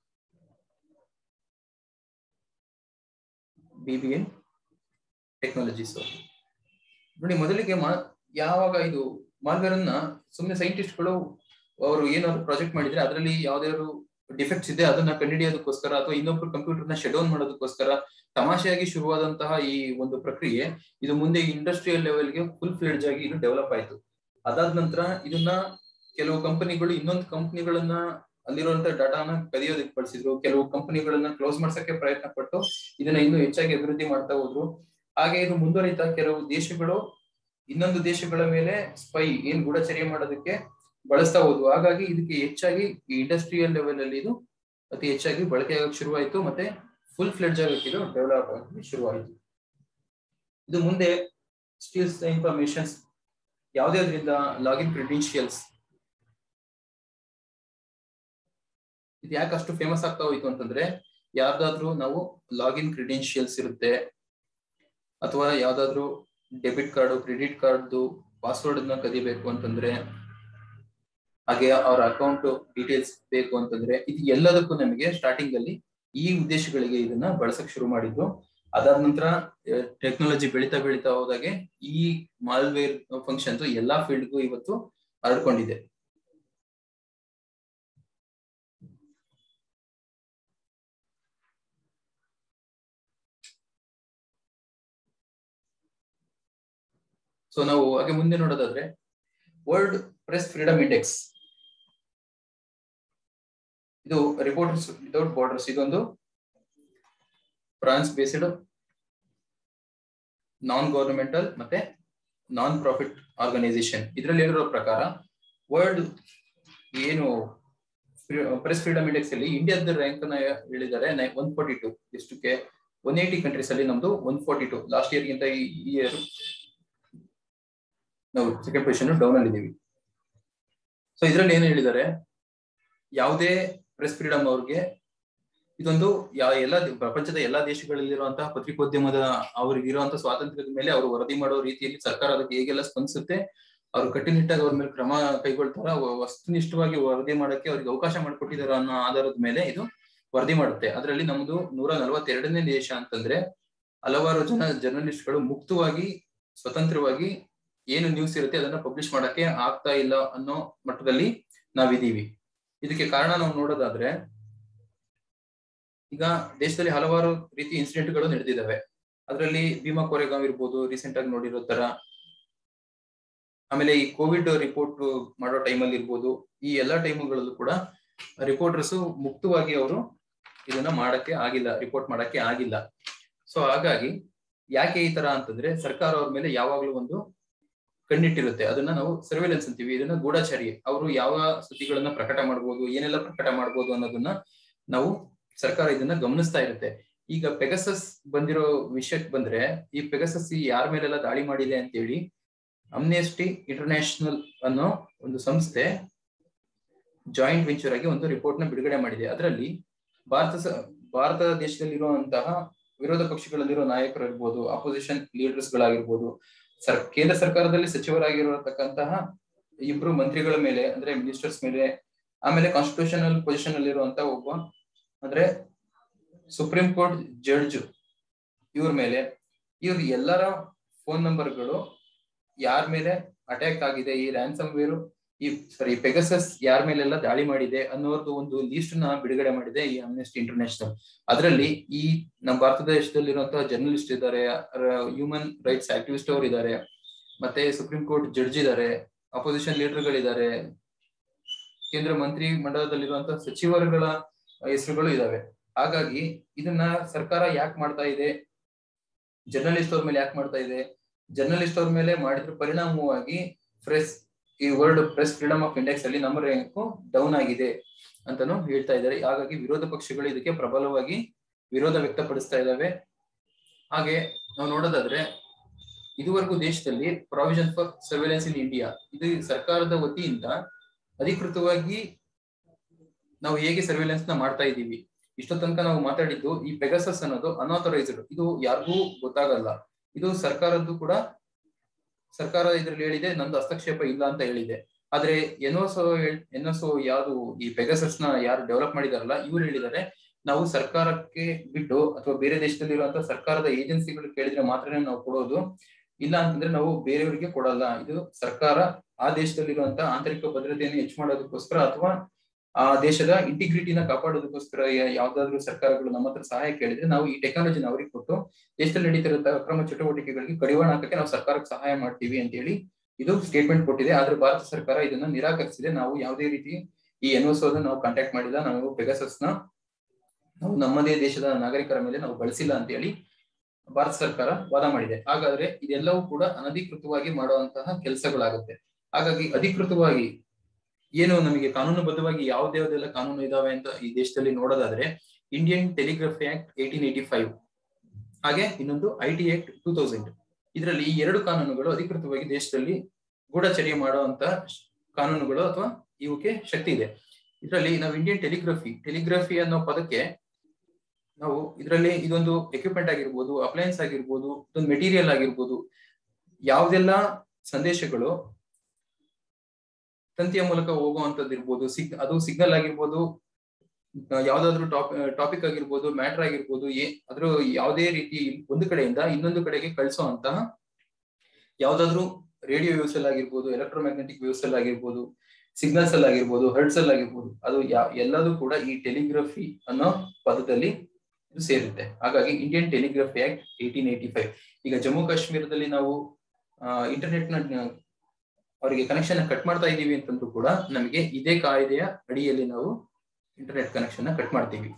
B B N technologies ನೋಡಿ ಮೊದಲಿಗೆ ಮಾ ಯಾವಾಗ ಇದು ಮಾಲ್ವೇರ್ ಅನ್ನ ಸುಮ್ಮನೆ ಸೈಂಟಿಸ್ಟ್ಗಳು ಅವರು ಏನಾದ್ರು ಪ್ರಾಜೆಕ್ಟ್ ಮಾಡಿದ್ರೆ ಅದರಲ್ಲಿ ಯಾವ್ದಾದ್ರು ಡಿಫೆಕ್ಟ್ಸ್ ಇದೆ ಅದನ್ನ ಕಂಡುಹಿಡಿಯೋದಕ್ಕೋಸ್ಕರ ಅಥವಾ ಇನ್ನೊಬ್ರು ಕಂಪ್ಯೂಟರ್ ನ ಶಟ್ ಡೌನ್ ಮಾಡೋದಕ್ಕೋಸ್ಕರ ತಮಾಷೆಯಾಗಿ ಶುರುವಾದಂತಹ ಈ ಒಂದು ಪ್ರಕ್ರಿಯೆ ಇದು ಮುಂದೆ ಇಂಡಸ್ಟ್ರಿಯಲ್ ಲೆವೆಲ್ಗೆ ಫುಲ್ ಫ್ಲೆಡ್ಜ್ ಆಗಿ ಇದು ಡೆವಲಪ್ ಆಯ್ತು ಅದಾದ ನಂತರ ಇದನ್ನ ಕೆಲವು ಕಂಪನಿಗಳು ಇನ್ನೊಂದು ಕಂಪನಿಗಳನ್ನ ಅಲ್ಲಿರುವಂತ ಡಾಟಾನ ಕದಿಯೋದಕ್ಕೆ ಬಳಸಿದ್ರು ಕೆಲವು ಕಂಪನಿಗಳನ್ನ ಕ್ಲೋಸ್ ಮಾಡ್ಸಕ್ಕೆ ಪ್ರಯತ್ನ ಪಟ್ಟು ಇದನ್ನ ಇನ್ನೂ ಹೆಚ್ಚಾಗಿ ಅಭಿವೃದ್ಧಿ ಮಾಡ್ತಾ ಹೋದ್ರು ಹಾಗೆ ಇದು ಮುಂದುವರಿತಾ ಕೆಲವು ದೇಶಗಳು ಇನ್ನೊಂದು ದೇಶಗಳ ಮೇಲೆ ಸ್ಪೈ ಏನ್ ಗೂಢಚರ್ಯ ಮಾಡೋದಕ್ಕೆ ಬಳಸ್ತಾ ಹೋದ್ವು ಹಾಗಾಗಿ ಇದಕ್ಕೆ ಹೆಚ್ಚಾಗಿ ಈ ಇಂಡಸ್ಟ್ರಿಯಲ್ ಲೆವೆಲ್ ಅಲ್ಲಿ ಇದು ಅತಿ ಹೆಚ್ಚಾಗಿ ಬಳಕೆ ಆಗಕ್ಕೆ ಶುರುವಾಯಿತು ಮತ್ತೆ ಫುಲ್ ಫ್ಲೆಡ್ಜ್ ಆಗಕ್ಕೆ ಇದು ಡೆವಲಪ್ ಆಗಕ್ಕೆ ಶುರುವಾಯಿತು ಇದು ಮುಂದೆ ಸ್ಟೀಲ್ಸ್ ಇನ್ಫಾರ್ಮೇಶನ್ಸ್ ಯಾವ್ದ್ಯಾವ್ದ್ರಿಂದ ಲಾಗಿನ್ ಕ್ರೆಡೆನ್ಶಿಯಲ್ಸ್ ಇದು ಯಾಕೆ ಅಷ್ಟು ಫೇಮಸ್ ಆಗ್ತಾ ಹೋಯ್ತು ಅಂತಂದ್ರೆ ಯಾವ್ದಾದ್ರು ನಾವು ಲಾಗಿನ್ ಕ್ರೆಡೆನ್ಶಿಯಲ್ಸ್ ಇರುತ್ತೆ ಅಥವಾ ಯಾವ್ದಾದ್ರು ಡೆಬಿಟ್ ಕಾರ್ಡ್ ಕ್ರೆಡಿಟ್ ಕಾರ್ಡ್ದು ಪಾಸ್ವರ್ಡ್ ಅನ್ನ ಕದಿಬೇಕು ಅಂತಂದ್ರೆ ಹಾಗೆ ಅವ್ರ ಅಕೌಂಟ್ ಡೀಟೇಲ್ಸ್ ಬೇಕು ಅಂತಂದ್ರೆ ಇದು ಎಲ್ಲದಕ್ಕೂ ನಮಗೆ ಸ್ಟಾರ್ಟಿಂಗ್ ಅಲ್ಲಿ ಈ ಉದ್ದೇಶಗಳಿಗೆ ಇದನ್ನ ಬಳಸಕ್ ಶುರು ಮಾಡಿದ್ರು ಅದಾದ ನಂತರ ಟೆಕ್ನಾಲಜಿ ಬೆಳೀತಾ ಬೆಳೀತಾ ಹೋದಾಗೆ ಈ ಮಾಲ್ವೇರ್ ಫಂಕ್ಷನ್ಸ್ ಎಲ್ಲಾ ಫೀಲ್ಡ್ಗೂ ಇವತ್ತು ಹರಡ್ಕೊಂಡಿದೆ ಸೊ ನಾವು ಹಾಗೆ ಮುಂದೆ ನೋಡೋದಾದ್ರೆ ವರ್ಲ್ಡ್ ಪ್ರೆಸ್ ಫ್ರೀಡಮ್ ಇಂಡೆಕ್ಸ್ ಇದು ರಿಪೋರ್ಟರ್ಸ್ ವಿತೌಟ್ ಬಾರ್ಡರ್ಸ್ ಇದೊಂದು ಫ್ರಾನ್ಸ್ ಬೇಸ್ಡ್ ನಾನ್ ಗವರ್ನಮೆಂಟಲ್ ಮತ್ತೆ ನಾನ್ ಪ್ರಾಫಿಟ್ ಆರ್ಗನೈಸೇಷನ್ ಇದರಲ್ಲಿ ಹೇಳಿರೋ ಪ್ರಕಾರ ವರ್ಲ್ಡ್ ಏನು ಪ್ರೆಸ್ ಫ್ರೀಡಮ್ ಇಂಡೆಕ್ಸ್ ಅಲ್ಲಿ ಇಂಡಿಯಾದ ರ್ಯಾಂಕ್ ನ ಹೇಳಿದ್ದಾರೆ ಒನ್ ಫೋರ್ಟಿ ಟು ಎಷ್ಟಕ್ಕೆ ಒನ್ ಏಯ್ಟಿ ಕಂಟ್ರೀಸ್ ಅಲ್ಲಿ ನಮ್ದು one forty two last year ಗಿಂತ ಈ ಇಯರ್ ನಾವು ಸೆಕೆಂಡ್ ಪೊಸಿಷನ್ ಡೌನ್ ಅಲ್ಲಿ ಇದೀವಿ ಸೊ ಇದರಲ್ಲಿ ಏನು ಹೇಳಿದ್ದಾರೆ ಯಾವುದೇ ಪ್ರೆಸ್ ಫ್ರೀಡಮ್ ಅವ್ರಿಗೆ ಇದೊಂದು ಯಾ ಎಲ್ಲ ಪ್ರಪಂಚದ ಎಲ್ಲಾ ದೇಶಗಳಲ್ಲಿರುವಂತಹ ಪತ್ರಿಕೋದ್ಯಮದ ಅವ್ರಿಗಿರುವಂತಹ ಸ್ವಾತಂತ್ರ್ಯದ ಮೇಲೆ ಅವರು ವರದಿ ಮಾಡೋ ರೀತಿಯಲ್ಲಿ ಸರ್ಕಾರ ಅದಕ್ಕೆ ಹೇಗೆಲ್ಲ ಸ್ಪಂದಿಸುತ್ತೆ ಅವ್ರು ಕಟ್ಟುನಿಟ್ಟಾಗಿ ಅವ್ರ ಮೇಲೆ ಕ್ರಮ ಕೈಗೊಳ್ತಾರ ವಸ್ತುನಿಷ್ಠವಾಗಿ ವರದಿ ಮಾಡಕ್ಕೆ ಅವ್ರಿಗೆ ಅವಕಾಶ ಮಾಡಿಕೊಟ್ಟಿದಾರ ಅನ್ನೋ ಆಧಾರದ ಮೇಲೆ ಇದು ವರದಿ ಮಾಡುತ್ತೆ ಅದರಲ್ಲಿ ನಮ್ದು ನೂರ ನಲವತ್ತೆರಡನೇ ದೇಶ ಅಂತಂದ್ರೆ ಹಲವಾರು ಜನ ಜರ್ನಲಿಸ್ಟ್ಗಳು ಮುಕ್ತವಾಗಿ ಸ್ವತಂತ್ರವಾಗಿ ಏನು ನ್ಯೂಸ್ ಇರುತ್ತೆ ಅದನ್ನ ಪಬ್ಲಿಷ್ ಮಾಡಕ್ಕೆ ಆಗ್ತಾ ಇಲ್ಲ ಅನ್ನೋ ಮಟ್ಟದಲ್ಲಿ ನಾವಿದೀವಿ ಇದಕ್ಕೆ ಕಾರಣ ನಾವು ನೋಡೋದಾದ್ರೆ ಈಗ ದೇಶದಲ್ಲಿ ಹಲವಾರು ರೀತಿ ಇನ್ಸಿಡೆಂಟ್ಗಳು ನಡೆದಿದ್ದಾವೆ ಅದರಲ್ಲಿ ಭೀಮಾ ಕೋರೆಗಾಂವ್ ಇರ್ಬೋದು ರೀಸೆಂಟ್ ಆಗಿ ನೋಡಿರೋ ತರ ಆಮೇಲೆ ಈ ಕೋವಿಡ್ ರಿಪೋರ್ಟ್ ಮಾಡೋ ಟೈಮಲ್ಲಿ ಇರ್ಬೋದು ಈ ಎಲ್ಲಾ ಟೈಮ್ಗಳಲ್ಲೂ ಕೂಡ ರಿಪೋರ್ಟರ್ಸ್ ಮುಕ್ತವಾಗಿ ಅವರು ಇದನ್ನ ಮಾಡಕ್ಕೆ ಆಗಿಲ್ಲ ರಿಪೋರ್ಟ್ ಮಾಡಕ್ಕೆ ಆಗಿಲ್ಲ ಸೊ ಹಾಗಾಗಿ ಯಾಕೆ ಈ ತರ ಅಂತಂದ್ರೆ ಸರ್ಕಾರ ಅವ್ರ ಮೇಲೆ ಯಾವಾಗ್ಲೂ ಒಂದು ಕಣ್ಣಿಟ್ಟಿರುತ್ತೆ ಅದನ್ನ ನಾವು ಸರ್ವೇಲೆನ್ಸ್ ಅಂತೀವಿ ಇದನ್ನ ಗೂಢಚಾರಿ ಅವರು ಯಾವ ಸುದ್ದಿಗಳನ್ನ ಪ್ರಕಟ ಮಾಡ್ಬೋದು ಏನೆಲ್ಲ ಪ್ರಕಟ ಮಾಡ್ಬೋದು ಅನ್ನೋದನ್ನ ನಾವು ಸರ್ಕಾರ ಇದನ್ನ ಗಮನಿಸ್ತಾ ಇರುತ್ತೆ ಈಗ ಪೆಗಸಸ್ ಬಂದಿರೋ ವಿಷಯಕ್ಕೆ ಬಂದ್ರೆ ಈ ಪೆಗಸಸ್ ಯಾರ ಮೇಲೆಲ್ಲ ದಾಳಿ ಮಾಡಿದೆ ಅಂತೇಳಿ ಅಮ್ನೆಸ್ಟಿ ಇಂಟರ್ನ್ಯಾಷನಲ್ ಅನ್ನೋ ಒಂದು ಸಂಸ್ಥೆ ಜಾಯಿಂಟ್ ವೆಂಚರ್ ಆಗಿ ಒಂದು ರಿಪೋರ್ಟ್ ನ ಬಿಡುಗಡೆ ಮಾಡಿದೆ ಅದರಲ್ಲಿ ಭಾರತ ಭಾರತ ದೇಶದಲ್ಲಿರುವಂತಹ ವಿರೋಧ ಪಕ್ಷಗಳಲ್ಲಿರೋ ನಾಯಕರು ಇರ್ಬೋದು ಅಪೋಸಿಷನ್ ಲೀಡರ್ಸ್ ಗಳಾಗಿರ್ಬೋದು ಸರ್ ಕೇಂದ್ರ ಸರ್ಕಾರದಲ್ಲಿ ಸಚಿವರಾಗಿರತಕ್ಕಂತಹ ಇಬ್ರು ಮಂತ್ರಿಗಳ ಮೇಲೆ ಅಂದ್ರೆ ಮಿನಿಸ್ಟರ್ಸ್ ಮೇಲೆ ಆಮೇಲೆ ಕಾನ್ಸ್ಟಿಟ್ಯೂಷನಲ್ ಪೊಸಿಷನ್ ಅಲ್ಲಿರುವಂತಹ ಒಬ್ಬ ಅಂದ್ರೆ ಸುಪ್ರೀಂ ಕೋರ್ಟ್ ಜಡ್ಜ್ ಇವ್ರ ಮೇಲೆ ಇವ್ರ ಎಲ್ಲರ ಫೋನ್ ನಂಬರ್ಗಳು ಯಾರ ಮೇಲೆ ಅಟ್ಯಾಕ್ ಆಗಿದೆ ಈ ರ್ಯಾನ್ಸಮ್ ವೇರು ಈ ಸಾರಿ ಪೆಗಸಸ್ ಯಾರ ಮೇಲೆಲ್ಲ ದಾಳಿ ಮಾಡಿದೆ ಅನ್ನೋದು ಒಂದು ಲೀಸ್ಟ್ ನ ಬಿಡುಗಡೆ ಮಾಡಿದೆ ಈ ಅಮ್ನೆಸ್ಟಿ ಇಂಟರ್ನ್ಯಾಷನಲ್ ಅದರಲ್ಲಿ ಈ ನಮ್ಮ ಭಾರತ ದೇಶದಲ್ಲಿರುವಂತಹ ಜರ್ನಲಿಸ್ಟ್ ಇದ್ದಾರೆ ಹ್ಯೂಮನ್ ರೈಟ್ಸ್ ಆಕ್ಟಿವಿಸ್ಟ್ ಅವರು ಇದ್ದಾರೆ ಮತ್ತೆ ಸುಪ್ರೀಂ ಕೋರ್ಟ್ ಜಡ್ಜ್ ಇದ್ದಾರೆ ಅಪೋಸಿಷನ್ ಲೀಡರ್ಗಳಿದ್ದಾರೆ ಕೇಂದ್ರ ಮಂತ್ರಿ ಮಂಡಲದಲ್ಲಿರುವಂತಹ ಸಚಿವರುಗಳ ಹೆಸರುಗಳು ಇದಾವೆ ಹಾಗಾಗಿ ಇದನ್ನ ಸರ್ಕಾರ ಯಾಕೆ ಮಾಡ್ತಾ ಇದೆ ಜರ್ನಲಿಸ್ಟ್ ಅವ್ರ ಮೇಲೆ ಯಾಕೆ ಮಾಡ್ತಾ ಇದೆ ಜರ್ನಲಿಸ್ಟ್ ಅವ್ರ ಮೇಲೆ ಮಾಡಿದ್ರ ಪರಿಣಾಮವಾಗಿ ಪ್ರೆಸ್ ಈ world press freedom of index ಅಲ್ಲಿ ನಮ್ಮ ರ್ಯಾಂಕ್ ಡೌನ್ ಆಗಿದೆ ಅಂತಾನು ಹೇಳ್ತಾ ಇದ್ದಾರೆ ಹಾಗಾಗಿ ವಿರೋಧ ಪಕ್ಷಗಳು ಇದಕ್ಕೆ ಪ್ರಬಲವಾಗಿ ವಿರೋಧ ವ್ಯಕ್ತಪಡಿಸ್ತಾ ಇದ್ದಾವೆ ಹಾಗೆ ನಾವು ನೋಡೋದಾದ್ರೆ ಇದುವರೆಗೂ ದೇಶದಲ್ಲಿ provision for surveillance in India ಇದು ಸರ್ಕಾರದ ವತಿಯಿಂದ ಅಧಿಕೃತವಾಗಿ ನಾವು ಹೇಗೆ ಸರ್ವೇಲೆನ್ಸ್ ನ ಮಾಡ್ತಾ ಇದ್ದೀವಿ ಇಷ್ಟೋ ತನಕ ನಾವು ಮಾತಾಡಿದ್ದು ಈ ಪೆಗಸಸ್ ಅನ್ನೋದು ಅನ್ಆಥರೈಸ್ಡ್ ಇದು ಯಾರಿಗೂ ಗೊತ್ತಾಗಲ್ಲ ಇದು ಸರ್ಕಾರದ್ದು ಕೂಡ ಸರ್ಕಾರ ಇದ್ರಲ್ಲಿ ಹೇಳಿದೆ ನಂದು ಹಸ್ತಕ್ಷೇಪ ಇಲ್ಲ ಅಂತ ಹೇಳಿದೆ ಆದ್ರೆ ಎನ್ಒಸೋ ಎನ್ಎಸ್ಒ ಯಾವುದು ಈ ಪೆಗಸಸ್ ನ ಯಾರು ಡೆವಲಪ್ ಮಾಡಿದಾರಲ್ಲ ಇವ್ರು ಹೇಳಿದ್ದಾರೆ ನಾವು ಸರ್ಕಾರಕ್ಕೆ ಬಿಟ್ಟು ಅಥವಾ ಬೇರೆ ದೇಶದಲ್ಲಿರುವಂತಹ ಸರ್ಕಾರದ ಏಜೆನ್ಸಿಗಳು ಕೇಳಿದ್ರೆ ಮಾತ್ರನೇ ನಾವು ಕೊಡೋದು ಇಲ್ಲ ಅಂತಂದ್ರೆ ನಾವು ಬೇರೆಯವರಿಗೆ ಕೊಡಲ್ಲ ಇದು ಸರ್ಕಾರ ಆ ದೇಶದಲ್ಲಿರುವಂತಹ ಆಂತರಿಕ ಭದ್ರತೆಯನ್ನು ಹೆಚ್ಚು ಮಾಡೋದಕ್ಕೋಸ್ಕರ ಅಥವಾ ಆ ದೇಶದ ಇಂಟಿಗ್ರಿಟಿನ ಕಾಪಾಡೋದಕ್ಕೋಸ್ಕರ ಯಾವ್ದಾದ್ರು ಸರ್ಕಾರಗಳು ನಮ್ಮ ಹತ್ರ ಸಹಾಯ ಕೇಳಿದ್ರೆ ನಾವು ಈ ಟೆಕ್ನಾಲಜಿನ ಅವ್ರಿಗೆ ಕೊಟ್ಟು ದೇಶದಲ್ಲಿ ನಡೀತಿರೋ ಅಕ್ರಮ ಚಟುವಟಿಕೆಗಳಿಗೆ ಕಡಿವಾಣ ಹಾಕಕ್ಕೆ ನಾವು ಸರ್ಕಾರಕ್ಕೆ ಸಹಾಯ ಮಾಡ್ತೀವಿ ಅಂತ ಹೇಳಿ ಇದು ಸ್ಟೇಟ್ಮೆಂಟ್ ಕೊಟ್ಟಿದೆ ಆದ್ರೆ ಭಾರತ ಸರ್ಕಾರ ಇದನ್ನ ನಿರಾಕರಿಸಿದೆ ನಾವು ಯಾವುದೇ ರೀತಿ ಈ ಎನ್ಒಸೋದ ನಾವು ಕಾಂಟ್ಯಾಕ್ಟ್ ಮಾಡಿಲ್ಲ ನಾವು ಪೆಗಸಸ್ ನ ನಾವು ನಮ್ಮದೇ ದೇಶದ ನಾಗರಿಕರ ಮೇಲೆ ನಾವು ಬಳಸಿಲ್ಲ ಅಂತ ಹೇಳಿ ಭಾರತ ಸರ್ಕಾರ ವಾದ ಮಾಡಿದೆ ಹಾಗಾದ್ರೆ ಇದೆಲ್ಲವೂ ಕೂಡ ಅನಧಿಕೃತವಾಗಿ ಮಾಡುವಂತಹ ಕೆಲಸಗಳಾಗುತ್ತೆ ಹಾಗಾಗಿ ಅಧಿಕೃತವಾಗಿ ಏನು ನಮಗೆ ಕಾನೂನುಬದ್ಧವಾಗಿ ಯಾವ್ದ್ಯಾವ್ದೆಲ್ಲ ಕಾನೂನು ಇದಾವೆ ಅಂತ ಈ ದೇಶದಲ್ಲಿ ನೋಡೋದಾದ್ರೆ Indian telegraphy act eighteen eighty five ಹಾಗೆ ಇನ್ನೊಂದು I T act two thousand ಇದರಲ್ಲಿ ಈ ಎರಡು ಕಾನೂನುಗಳು ಅಧಿಕೃತವಾಗಿ ದೇಶದಲ್ಲಿ ಗೂಢಚರ್ಯೆ ಮಾಡುವಂತ ಕಾನೂನುಗಳು ಅಥವಾ ಇವಕ್ಕೆ ಶಕ್ತಿ ಇದೆ ಇದರಲ್ಲಿ ನಾವು ಇಂಡಿಯನ್ ಟೆಲಿಗ್ರಫಿ ಟೆಲಿಗ್ರಫಿ ಅನ್ನೋ ಪದಕ್ಕೆ ನಾವು ಇದರಲ್ಲಿ ಇದೊಂದು ಎಕ್ವಿಪ್ಮೆಂಟ್ ಆಗಿರ್ಬೋದು ಅಪ್ಲಯನ್ಸ್ ಆಗಿರ್ಬೋದು ಇದೊಂದು ಮೆಟೀರಿಯಲ್ ಆಗಿರ್ಬೋದು ಯಾವ್ದೆಲ್ಲ ಸಂದೇಶಗಳು ತಂತಿಯ ಮೂಲಕ ಹೋಗುವಂತದ್ದು ಇರ್ಬೋದು ಸಿಗ್ ಅದು ಸಿಗ್ನಲ್ ಆಗಿರ್ಬೋದು ಯಾವ್ದಾದ್ರು ಟಾಪ್ ಟಾಪಿಕ್ ಆಗಿರ್ಬೋದು ಮ್ಯಾಟರ್ ಆಗಿರ್ಬೋದು ಏ ಅದ್ರ ಯಾವುದೇ ರೀತಿ ಒಂದು ಕಡೆಯಿಂದ ಇನ್ನೊಂದು ಕಡೆಗೆ ಕಳಿಸುವಂತಹ ಯಾವ್ದಾದ್ರು ರೇಡಿಯೋ ವೇವ್ಸ್ ಅಲ್ಲಿ ಆಗಿರ್ಬೋದು ಎಲೆಕ್ಟ್ರೋಮ್ಯಾಗ್ನೆಟಿಕ್ ವೇವ್ಸ್ ಅಲ್ಲಿ ಆಗಿರ್ಬೋದು ಸಿಗ್ನಲ್ಸ್ ಅಲ್ಲಿ ಆಗಿರ್ಬೋದು ಹರ್ಡ್ಸ್ ಅಲ್ಲಿ ಆಗಿರ್ಬೋದು ಅದು ಯಾ ಎಲ್ಲದೂ ಕೂಡ ಈ ಟೆಲಿಗ್ರಫಿ ಅನ್ನೋ ಪದದಲ್ಲಿ ಸೇರುತ್ತೆ ಹಾಗಾಗಿ Indian telegraphy act eighteen eighty five ಈಗ ಜಮ್ಮು ಕಾಶ್ಮೀರದಲ್ಲಿ ನಾವು ಇಂಟರ್ನೆಟ್ ನ ಅವರಿಗೆ ಕನೆಕ್ಷನ್ ಕಟ್ ಮಾಡ್ತಾ ಇದೀವಿ ಅಂತಂದ್ರೂ ಕೂಡ ನಮಗೆ ಇದೇ ಕಾಯ್ದೆಯ ಅಡಿಯಲ್ಲಿ ನಾವು ಇಂಟರ್ನೆಟ್ ಕನೆಕ್ಷನ್ ಕಟ್ ಮಾಡ್ತೀವಿ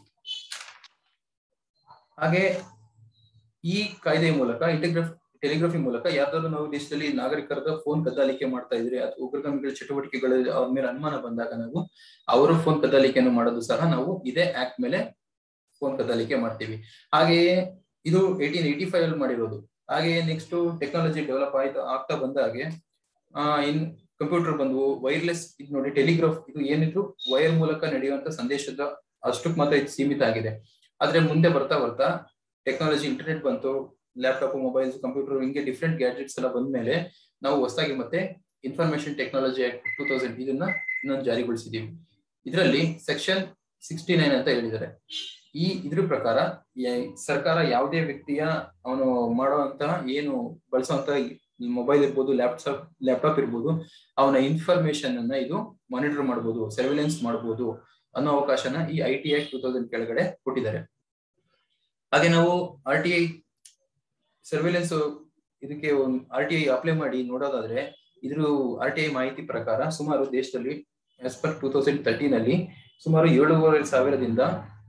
ಹಾಗೆ ಈ ಕಾಯ್ದೆಯ ಮೂಲಕ ಇಂಟಿಗ್ರಫ್ ಟೆಲಿಗ್ರಫಿ ಮೂಲಕ ಯಾವ್ದಾದ್ರು ನಾವು ದೇಶದಲ್ಲಿ ನಾಗರಿಕರದ ಫೋನ್ ಕದ್ದಾಲಿಕೆ ಮಾಡ್ತಾ ಇದ್ರೆ ಅಥವಾ ಉಗ್ರಗಾಮಿಗಳ ಚಟುವಟಿಕೆಗಳು ಅವ್ರ ಮೇಲೆ ಅನುಮಾನ ಬಂದಾಗ ನಾವು ಅವರ ಫೋನ್ ಕದ್ದಾಲಿಕೆಯನ್ನು ಮಾಡೋದು ಸಹ ನಾವು ಇದೇ ಆಕ್ಟ್ ಮೇಲೆ ಫೋನ್ ಕದ್ದಾಲಿಕೆ ಮಾಡ್ತೀವಿ ಹಾಗೆಯೇ ಇದು ಏಟೀನ್ ಏಟಿ ಫೈವ್ ಅಲ್ಲಿ ಮಾಡಿರೋದು ಹಾಗೆಯೇ ನೆಕ್ಸ್ಟ್ ಟೆಕ್ನಾಲಜಿ ಡೆವಲಪ್ ಆಯ್ತು ಆಗ್ತಾ ಬಂದಾಗೆ ಆ ಇನ್ ಕಂಪ್ಯೂಟರ್ ಬಂದ್ವು ವೈರ್ಲೆಸ್ ಇದು ನೋಡಿ ಟೆಲಿಗ್ರಾಫ್ ಇದು ಏನಿದ್ರು ವೈರ್ ಮೂಲಕ ನಡೆಯುವಂತ ಸಂದೇಶದ ಅಷ್ಟಕ್ಕೆ ಮಾತ್ರ ಇದು ಸೀಮಿತ ಆಗಿದೆ ಆದ್ರೆ ಮುಂದೆ ಬರ್ತಾ ಬರ್ತಾ ಟೆಕ್ನಾಲಜಿ ಇಂಟರ್ನೆಟ್ ಬಂತು ಲ್ಯಾಪ್ಟಾಪ್ ಮೊಬೈಲ್ಸ್ ಕಂಪ್ಯೂಟರ್ ಹಿಂಗೆ ಡಿಫ್ರೆಂಟ್ ಗ್ಯಾಜೆಟ್ಸ್ ಎಲ್ಲ ಬಂದ್ಮೇಲೆ ನಾವು ಹೊಸದಾಗಿ ಮತ್ತೆ information technology act two thousand ಇದನ್ನ ಇನ್ನೊಂದು ಜಾರಿಗೊಳಿಸಿದೀವಿ ಇದರಲ್ಲಿ ಸೆಕ್ಷನ್ ಸಿಕ್ಸ್ಟಿ ನೈನ್ ಅಂತ ಹೇಳಿದ್ದಾರೆ ಈ ಇದ್ರ ಪ್ರಕಾರ ಸರ್ಕಾರ ಯಾವುದೇ ವ್ಯಕ್ತಿಯ ಅವನು ಮಾಡುವಂತಹ ಏನು ಬಳಸುವಂತ ಮೊಬೈಲ್ ಇರ್ಬೋದು ಲ್ಯಾಪ್ಟಾಪ್ ಲ್ಯಾಪ್ಟಾಪ್ ಇರ್ಬೋದು ಅವನ ಇನ್ಫಾರ್ಮೇಶನ್ ಅನ್ನ ಇದು ಮಾನಿಟರ್ ಮಾಡಬಹುದು ಸರ್ವಿಲೆನ್ಸ್ ಮಾಡಬಹುದು ಅನ್ನೋ ಅವಕಾಶನ ಈ I T act two thousand ಕೆಳಗಡೆ ಕೊಟ್ಟಿದ್ದಾರೆ ಹಾಗೆ ನಾವು ಆರ್ ಟಿ ಐ ಸರ್ವಿಲೆನ್ಸ್ ಇದಕ್ಕೆ ಒಂದು ಆರ್ ಟಿ ಐ ಅಪ್ಲೈ ಮಾಡಿ ನೋಡೋದಾದ್ರೆ ಇದ್ರ ಆರ್ ಟಿ ಐ ಮಾಹಿತಿ ಪ್ರಕಾರ ಸುಮಾರು ದೇಶದಲ್ಲಿ as per two thousand thirteen ಅಲ್ಲಿ ಸುಮಾರು ಏಳುವರೆ ಸಾವಿರದಿಂದ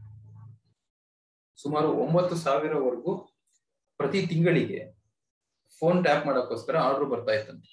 ಸುಮಾರು ಒಂಬತ್ತು ಸಾವಿರವರೆಗೂ ಪ್ರತಿ ತಿಂಗಳಿಗೆ ಫೋನ್ ಟ್ಯಾಪ್ ಮಾಡೋಕ್ಕೋಸ್ಕರ ಆರ್ಡರ್ ಬರ್ತಾ ಇತ್ತಂತೆ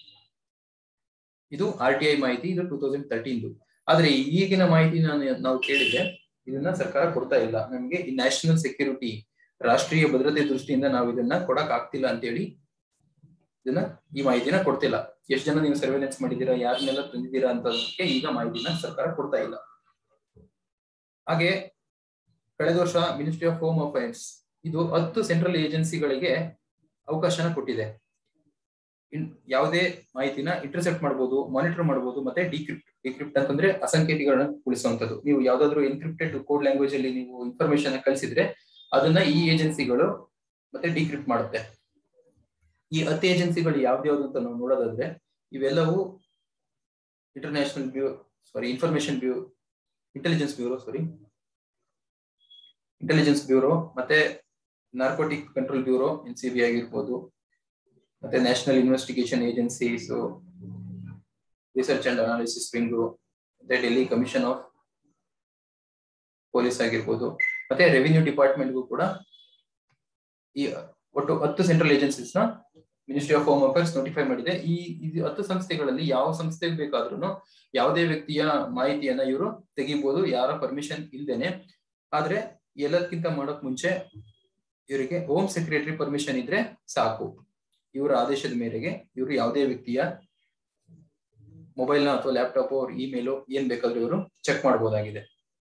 ಇದು ಆರ್ ಟಿ ಐ ಮಾಹಿತಿ ಇದು ಟೂ ತೌಸಂಡ್ ತರ್ಟೀನ್ದು ಆದ್ರೆ ಈಗಿನ ಮಾಹಿತಿ ನಾವು ಕೇಳಿದ್ರೆ ಇದನ್ನ ಸರ್ಕಾರ ಕೊಡ್ತಾ ಇಲ್ಲ ನಮ್ಗೆ ಈ ನ್ಯಾಷನಲ್ ಸೆಕ್ಯೂರಿಟಿ ರಾಷ್ಟ್ರೀಯ ಭದ್ರತೆ ದೃಷ್ಟಿಯಿಂದ ನಾವು ಇದನ್ನ ಕೊಡಕ್ ಆಗ್ತಿಲ್ಲ ಅಂತೇಳಿ ಇದನ್ನ ಈ ಮಾಹಿತಿನ ಕೊಡ್ತಿಲ್ಲ ಎಷ್ಟು ಜನ ನೀವು ಸರ್ವೆಲೆನ್ಸ್ ಮಾಡಿದೀರಾ ಯಾರನ್ನೆಲ್ಲ ತಂದಿದ್ದೀರಾ ಅಂತದಕ್ಕೆ ಈಗ ಮಾಹಿತಿನ ಸರ್ಕಾರ ಕೊಡ್ತಾ ಇಲ್ಲ ಹಾಗೆ ಕಳೆದ ವರ್ಷ ಮಿನಿಸ್ಟ್ರಿ ಆಫ್ ಹೋಮ್ ಅಫೇರ್ಸ್ ಇದು ಹತ್ತು ಸೆಂಟ್ರಲ್ ಏಜೆನ್ಸಿಗಳಿಗೆ ಅವಕಾಶನ ಕೊಟ್ಟಿದೆ ಯಾವುದೇ ಮಾಹಿತಿನ ಇಂಟರ್ಸೆಪ್ಟ್ ಮಾಡಬಹುದು ಮಾನಿಟರ್ ಮಾಡಬಹುದು ಮತ್ತೆ ಡಿಕ್ರಿಪ್ಟ್ ಡಿಕ್ರಿಪ್ಟ್ ಅಂತಂದ್ರೆ ಅಸಂಕೇತಿಗಳನ್ನ ಉಳಿಸುವಂತದ್ದು ನೀವು ಯಾವ್ದಾದ್ರು ಎನ್ಕ್ರಿಪ್ಟೆಡ್ ಕೋಡ್ ಲ್ಯಾಂಗ್ವೇಜ್ ಅಲ್ಲಿ ನೀವು ಇನ್ಫಾರ್ಮೇಶನ್ ಕಳಿಸಿದ್ರೆ ಅದನ್ನ ಈ ಏಜೆನ್ಸಿಗಳು ಮತ್ತೆ ಡಿಕ್ರಿಪ್ಟ್ ಮಾಡುತ್ತೆ ಈ ಹತ್ತು ಏಜೆನ್ಸಿಗಳು ಯಾವ್ದ್ಯಾವ್ದು ಅಂತ ನಾವು ನೋಡೋದಾದ್ರೆ ಇವೆಲ್ಲವೂ ಇಂಟರ್ನ್ಯಾಷನಲ್ ಬ್ಯೂ ಸಾರಿ ಇನ್ಫಾರ್ಮೇಶನ್ ಬ್ಯೂ intelligence bureau sorry intelligence bureau ಮತ್ತೆ narcotic control bureau N C B ಆಗಿರ್ಬೋದು ಮತ್ತೆ national investigation agencies research and analysis wing ಮತ್ತೆ ಡೆಲ್ಲಿ ಕಮಿಷನ್ ಆಫ್ ಪೊಲೀಸ್ ಆಗಿರ್ಬೋದು ಮತ್ತೆ ರೆವಿನ್ಯೂ ಡಿಪಾರ್ಟ್ಮೆಂಟ್ಗೂ ಕೂಡ ಈ ಒಟ್ಟು ಹತ್ತು ಸೆಂಟ್ರಲ್ ಏಜೆನ್ಸೀಸ್ ನ ministry of home affairs notify ಮಾಡಿದೆ ಈ ಇದು ಹತ್ತು ಸಂಸ್ಥೆಗಳಲ್ಲಿ ಯಾವ ಸಂಸ್ಥೆಗೆ ಬೇಕಾದ್ರೂ ಯಾವುದೇ ವ್ಯಕ್ತಿಯ ಮಾಹಿತಿಯನ್ನ ಇವರು ತೆಗಿಬಹುದು ಯಾರ ಪರ್ಮಿಷನ್ ಇಲ್ದೇನೆ ಆದ್ರೆ ಎಲ್ಲದಕ್ಕಿಂತ ಮಾಡೋಕ್ ಮುಂಚೆ ಇವರಿಗೆ ಹೋಮ್ ಸೆಕ್ರೆಟರಿ ಪರ್ಮಿಷನ್ ಇದ್ರೆ ಸಾಕು ಇವರ ಆದೇಶದ ಮೇರೆಗೆ ಇವರು ಯಾವುದೇ ವ್ಯಕ್ತಿಯ ಮೊಬೈಲ್ ನ ಅಥವಾ ಲ್ಯಾಪ್ಟಾಪ್ ಅವ್ರ ಇಮೇಲ್ ಏನ್ ಬೇಕಾದ್ರೂ ಇವರು ಚೆಕ್ ಮಾಡಬಹುದಾಗಿದೆ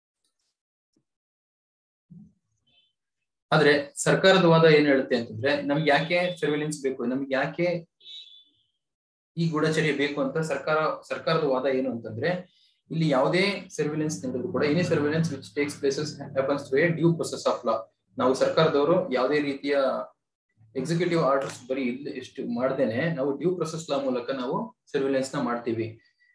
ಆದ್ರೆ ಸರ್ಕಾರದ ವಾದ ಏನ್ ಹೇಳುತ್ತೆ ಅಂತಂದ್ರೆ ನಮ್ಗೆ ಯಾಕೆ ಸರ್ವಿಲೆನ್ಸ್ ಬೇಕು ನಮ್ಗೆ ಯಾಕೆ ಈ ಗೂಢಚರ್ಯ ಬೇಕು ಅಂತ ಸರ್ಕಾರ ಸರ್ಕಾರದ ವಾದ ಏನು ಅಂತಂದ್ರೆ ಇಲ್ಲಿ ಯಾವುದೇ ಸರ್ವಿಲೆನ್ಸ್ ನಡೆದ್ರು ಕೂಡ any surveillance which takes places happens to a due process of law ನಾವು ಸರ್ಕಾರದವರು ಯಾವುದೇ ರೀತಿಯ ಎಕ್ಸಿಕ್ಯೂಟಿವ್ ಆರ್ಡರ್ಸ್ ಬರೀ ಇಲ್ಲ ಎಷ್ಟು ಮಾಡ್ದೇನೆ ನಾವು ಡ್ಯೂ ಪ್ರೊಸೆಸ್ ಲಾ ಮೂಲಕ ನಾವು ಸರ್ವಿಲೆನ್ಸ್ ನ ಮಾಡ್ತೀವಿ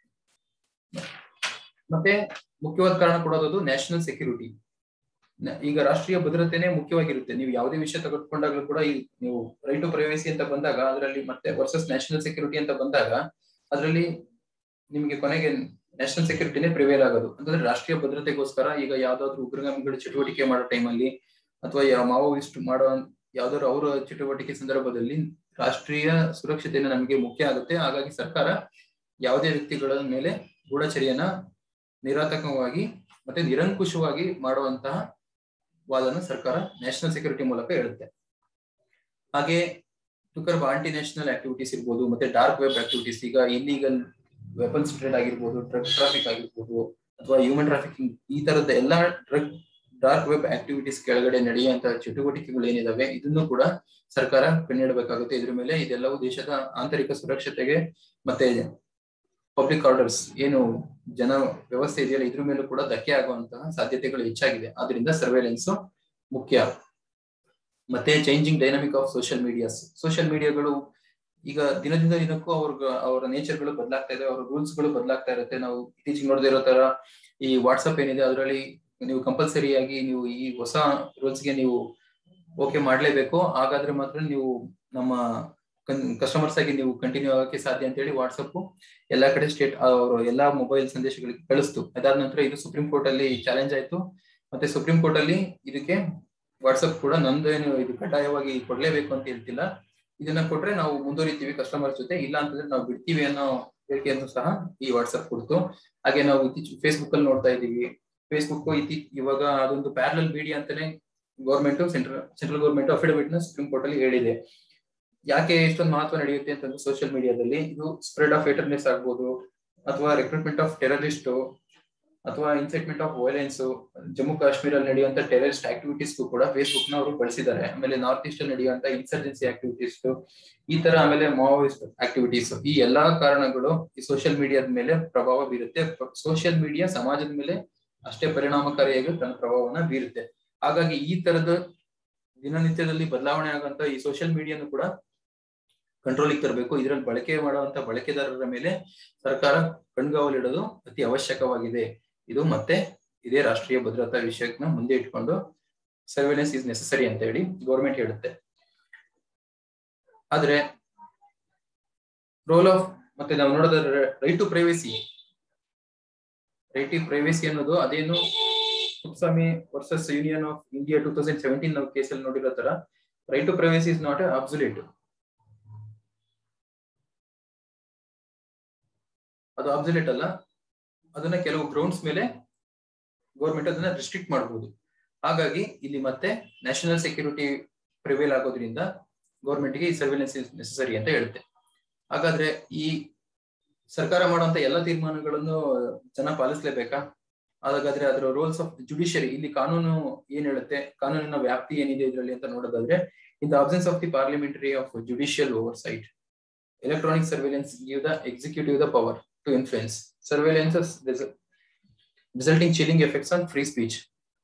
ಮತ್ತೆ ಮುಖ್ಯವಾದ ಕಾರಣ ಕೊಡೋದು ನ್ಯಾಷನಲ್ ಸೆಕ್ಯೂರಿಟಿ ಈಗ ರಾಷ್ಟ್ರೀಯ ಭದ್ರತೆನೇ ಮುಖ್ಯವಾಗಿರುತ್ತೆ ನೀವು ಯಾವುದೇ ವಿಷಯ ತೆಗೆದುಕೊಂಡಾಗ್ಲೂ ಕೂಡ ಈ ನೀವು ರೈಟ್ ಟು ಪ್ರೈವೇಸಿ ಅಂತ ಬಂದಾಗ ಅದರಲ್ಲಿ ಮತ್ತೆ ವರ್ಸಸ್ ನ್ಯಾಷನಲ್ ಸೆಕ್ಯೂರಿಟಿ ಅಂತ ಬಂದಾಗ ಅದರಲ್ಲಿ ನಿಮಗೆ ಕೊನೆಗೆ ನ್ಯಾಷನಲ್ ಸೆಕ್ಯೂರಿಟಿನೇ ಪ್ರಿವೇಲ್ ಆಗೋದು ಅಂತಂದ್ರೆ ರಾಷ್ಟ್ರೀಯ ಭದ್ರತೆಗೋಸ್ಕರ ಈಗ ಯಾವ್ದಾದ್ರು ಉಗ್ರಗಾಮಿಗಳು ಚಟುವಟಿಕೆ ಮಾಡೋ ಟೈಮಲ್ಲಿ ಅಥವಾ ಮಾವೋಯಿಸ್ಟ್ ಮಾಡೋ ಯಾವ್ದಾದ್ರು ಅವರ ಚಟುವಟಿಕೆ ಸಂದರ್ಭದಲ್ಲಿ ರಾಷ್ಟ್ರೀಯ ಸುರಕ್ಷತೆಯನ್ನು ನಮಗೆ ಮುಖ್ಯ ಆಗುತ್ತೆ ಹಾಗಾಗಿ ಸರ್ಕಾರ ಯಾವುದೇ ವ್ಯಕ್ತಿಗಳ ಮೇಲೆ ಗೂಢಚರ್ಯನ ನಿರಾತಕವಾಗಿ ಮತ್ತೆ ನಿರಂಕುಶವಾಗಿ ಮಾಡುವಂತಹ ವಾದನ ಸರ್ಕಾರ ನ್ಯಾಷನಲ್ ಸೆಕ್ಯೂರಿಟಿ ಮೂಲಕ ಹೇಳುತ್ತೆ ಹಾಗೆ to curb anti national activities ಇರ್ಬೋದು ಮತ್ತೆ ಡಾರ್ಕ್ ವೆಬ್ ಆಕ್ಟಿವಿಟೀಸ್ ಈಗ ಇಲ್ಲಿಗಲ್ ವೆಪನ್ಸ್ ಟ್ರೇಡ್ ಆಗಿರ್ಬೋದು ಡ್ರಗ್ ಟ್ರಾಫಿಕ್ ಆಗಿರ್ಬೋದು ಅಥವಾ ಹ್ಯೂಮನ್ ಟ್ರಾಫಿಕಿಂಗ್ ಈ ತರದ ಎಲ್ಲಾ ಡ್ರಗ್ ಡಾರ್ಕ್ ವೆಬ್ ಆಕ್ಟಿವಿಟೀಸ್ ಕೆಳಗಡೆ ನಡೆಯುವಂತಹ ಚಟುವಟಿಕೆಗಳು ಏನಿದಾವೆ ಇದನ್ನು ಕೂಡ ಸರ್ಕಾರ ಕಣ್ಣಿಡಬೇಕಾಗುತ್ತೆ ಇದ್ರ ಮೇಲೆ ಇದೆಲ್ಲವೂ ದೇಶದ ಆಂತರಿಕ ಸುರಕ್ಷತೆಗೆ ಮತ್ತೆ ಪಬ್ಲಿಕ್ ಆರ್ಡರ್ಸ್ ಏನು ಜನ ವ್ಯವಸ್ಥೆ ಇದೆಯಲ್ಲ ಇದ್ರ ಮೇಲೂ ಕೂಡ ಧಕ್ಕೆ ಆಗುವಂತಹ ಸಾಧ್ಯತೆಗಳು ಹೆಚ್ಚಾಗಿದೆ ಆದ್ರಿಂದ ಸರ್ವೇಲೆನ್ಸ್ ಮುಖ್ಯ ಮತ್ತೆ changing dynamic of social medias social ಮೀಡಿಯಾಗಳು ಈಗ ದಿನದಿಂದ ದಿನಕ್ಕೂ ಅವ್ರ ಅವರ ನೇಚರ್ಗಳು ಬದಲಾಗ್ತಾ ಇದೆ ಅವರ ರೂಲ್ಸ್ ಗಳು ಬದಲಾಗ್ತಾ ಇರುತ್ತೆ ನಾವು ಇತ್ತೀಚೆಗೆ ನೋಡದೇ ಇರೋ ತರ ಈ ವಾಟ್ಸ್ಆಪ್ ಏನಿದೆ ಅದರಲ್ಲಿ ನೀವು ಕಂಪಲ್ಸರಿ ಆಗಿ ನೀವು ಈ ಹೊಸ ರೂಲ್ಸ್ ಗೆ ನೀವು ಓಕೆ ಮಾಡ್ಲೇಬೇಕು ಹಾಗಾದ್ರೆ ಮಾತ್ರ ನೀವು ನಮ್ಮ ಕಸ್ಟಮರ್ಸ್ ಆಗಿ ನೀವು ಕಂಟಿನ್ಯೂ ಆಗಕ್ಕೆ ಸಾಧ್ಯ ಅಂತ ಹೇಳಿ ವಾಟ್ಸಪ್ ಎಲ್ಲಾ ಕಡೆ ಸ್ಟೇಟ್ ಅವರು ಎಲ್ಲಾ ಮೊಬೈಲ್ ಸಂದೇಶಗಳಿಗೆ ಕಳಿಸ್ತು ಅದಾದ ನಂತರ ಇದು ಸುಪ್ರೀಂ ಕೋರ್ಟ್ ಅಲ್ಲಿ ಚಾಲೆಂಜ್ ಆಯ್ತು ಮತ್ತೆ ಸುಪ್ರೀಂ ಕೋರ್ಟ್ ಅಲ್ಲಿ ಇದಕ್ಕೆ ವಾಟ್ಸಪ್ ಕೂಡ ನಮ್ದೇನು ಇದು ಕಡ್ಡಾಯವಾಗಿ ಕೊಡ್ಲೇಬೇಕು ಅಂತ ಹೇಳ್ತಿಲ್ಲ ಇದನ್ನ ಕೊಟ್ರೆ ನಾವು ಮುಂದುವರಿತೀವಿ ಕಸ್ಟಮರ್ ಜೊತೆ ಇಲ್ಲ ಅಂತಂದ್ರೆ ನಾವು ಬಿಡ್ತೀವಿ ಅನ್ನೋ ಹೇಳಿಕೆಯನ್ನು ಸಹ ಈ ವಾಟ್ಸಪ್ ಕೊಡ್ತು ಹಾಗೆ ನಾವು ಇತ್ತೀಚೆಗೆ ಫೇಸ್ಬುಕ್ ಅಲ್ಲಿ ನೋಡ್ತಾ ಇದೀವಿ ಫೇಸ್ಬುಕ್ ಇತ್ತೀ ಇವಾಗ ಅದೊಂದು ಪ್ಯಾರಲಲ್ ಮೀಡಿಯಾ ಅಂತಾನೆ government central central government affidavit ನ ಸುಪ್ರೀಂ ಕೋರ್ಟ್ ಅಲ್ಲಿ ಹೇಳಿದೆ ಯಾಕೆ ಇಷ್ಟೊಂದು ಮಹತ್ವ ನಡೆಯುತ್ತೆ ಅಂತಂದ್ರೆ ಸೋಷಿಯಲ್ ಮೀಡಿಯಾದಲ್ಲಿ ಇದು ಸ್ಪ್ರೆಡ್ ಆಫ್ ಹೇಟರ್ನೆಸ್ ಆಗ್ಬೋದು ಅಥವಾ ರಿಕ್ರೂಟ್ಮೆಂಟ್ ಆಫ್ ಟೆರರಿಸ್ಟ್ ಅಥವಾ ಇನ್ಸೈಟ್ಮೆಂಟ್ ಆಫ್ ವೈಲೆನ್ಸ್ ಜಮ್ಮು ಕಾಶ್ಮೀರಲ್ಲಿ ನಡೆಯುವಂತ ಟೆರರಿಸ್ಟ್ ಆಕ್ಟಿವಿಟೀಸ್ ಕೂಡ ಫೇಸ್ಬುಕ್ ನ ಅವರು ಬಳಸಿದ್ದಾರೆ ಆಮೇಲೆ ನಾರ್ತ್ ಈಸ್ಟ್ ಅಲ್ಲಿ ನಡೆಯುವಂತ ಇನ್ಸರ್ಜೆನ್ಸಿ ಆಕ್ಟಿವಿಟೀಸ್ ಈ ತರ ಆಮೇಲೆ ಮಾವೋಯಿಸ್ಟ್ ಆಕ್ಟಿವಿಟೀಸ್ ಈ ಎಲ್ಲಾ ಕಾರಣಗಳು ಈ ಸೋಷಿಯಲ್ ಮೀಡಿಯಾದ ಮೇಲೆ ಪ್ರಭಾವ ಬೀರುತ್ತೆ ಸೋಷಿಯಲ್ ಮೀಡಿಯಾ ಸಮಾಜದ ಮೇಲೆ ಅಷ್ಟೇ ಪರಿಣಾಮಕಾರಿಯಾಗಿ ತನ್ನ ಪ್ರಭಾವನ ಬೀರುತ್ತೆ ಹಾಗಾಗಿ ಈ ತರದ ದಿನನಿತ್ಯದಲ್ಲಿ ಬದಲಾವಣೆ ಆಗುವಂತ ಈ ಸೋಷಿಯಲ್ ಮೀಡಿಯಾನು ಕೂಡ ಕಂಟ್ರೋಲಿಗೆ ತರಬೇಕು ಇದರಲ್ಲಿ ಬಳಕೆ ಮಾಡುವಂತ ಬಳಕೆದಾರರ ಮೇಲೆ ಸರ್ಕಾರ ಕಣ್ಗಾವಲಿಡೋದು ಅತಿ ಅವಶ್ಯಕವಾಗಿದೆ ಇದು ಮತ್ತೆ ಇದೇ ರಾಷ್ಟ್ರೀಯ ಭದ್ರತಾ ವಿಷಯಕ್ಕೆ ಮುಂದೆ ಇಟ್ಕೊಂಡು ಸರ್ವೆಲೆನ್ಸ್ ಇಸ್ ನೆಸಸರಿ ಅಂತ ಹೇಳಿ ಗೌರ್ಮೆಂಟ್ ಹೇಳುತ್ತೆ ಆದ್ರೆ ರೋಲ್ ಆಫ್ ಮತ್ತೆ ನಾವು ನೋಡೋದಾದ್ರೆ right to privacy right to privacy ಅನ್ನೋದು ಅದೇನು Kuppuswamy versus union of India two thousand seventeen ನಾವು ಕೇಸಲ್ಲಿ ನೋಡಿರೋ ತರ right to privacy is not a absolute ಅದು ಅಬ್ಸುಲೇಟ್ ಅಲ್ಲ ಅದನ್ನ ಕೆಲವು ಗ್ರೌಂಡ್ಸ್ ಮೇಲೆ ಗೌರ್ಮೆಂಟ್ ಅದನ್ನ ರಿಸ್ಟ್ರಿಕ್ಟ್ ಮಾಡಬಹುದು ಹಾಗಾಗಿ ಇಲ್ಲಿ ಮತ್ತೆ ನ್ಯಾಷನಲ್ ಸೆಕ್ಯೂರಿಟಿ ಪ್ರಿವೇಲ್ ಆಗೋದ್ರಿಂದ ಗೌರ್ಮೆಂಟ್ಗೆ ಈ ಸರ್ವೆಲೆನ್ಸ್ ನೆಸಸರಿ ಅಂತ ಹೇಳುತ್ತೆ ಹಾಗಾದ್ರೆ ಈ ಸರ್ಕಾರ ಮಾಡುವಂತ ಎಲ್ಲ ತೀರ್ಮಾನಗಳನ್ನು ಜನ ಪಾಲಿಸ್ಲೇಬೇಕಾ ಹಾಗಾದ್ರೆ ಅದರ ರೋಲ್ಸ್ ಆಫ್ ಜುಡಿಷಿಯರಿ ಇಲ್ಲಿ ಕಾನೂನು ಏನ್ ಹೇಳುತ್ತೆ ಕಾನೂನಿನ ವ್ಯಾಪ್ತಿ ಏನಿದೆ ಇದರಲ್ಲಿ ಅಂತ ನೋಡೋದಾದ್ರೆ in the absence of the parliamentary of judicial oversight electronic surveillance give the executive the power to influence surveillances resulting chilling effects on free speech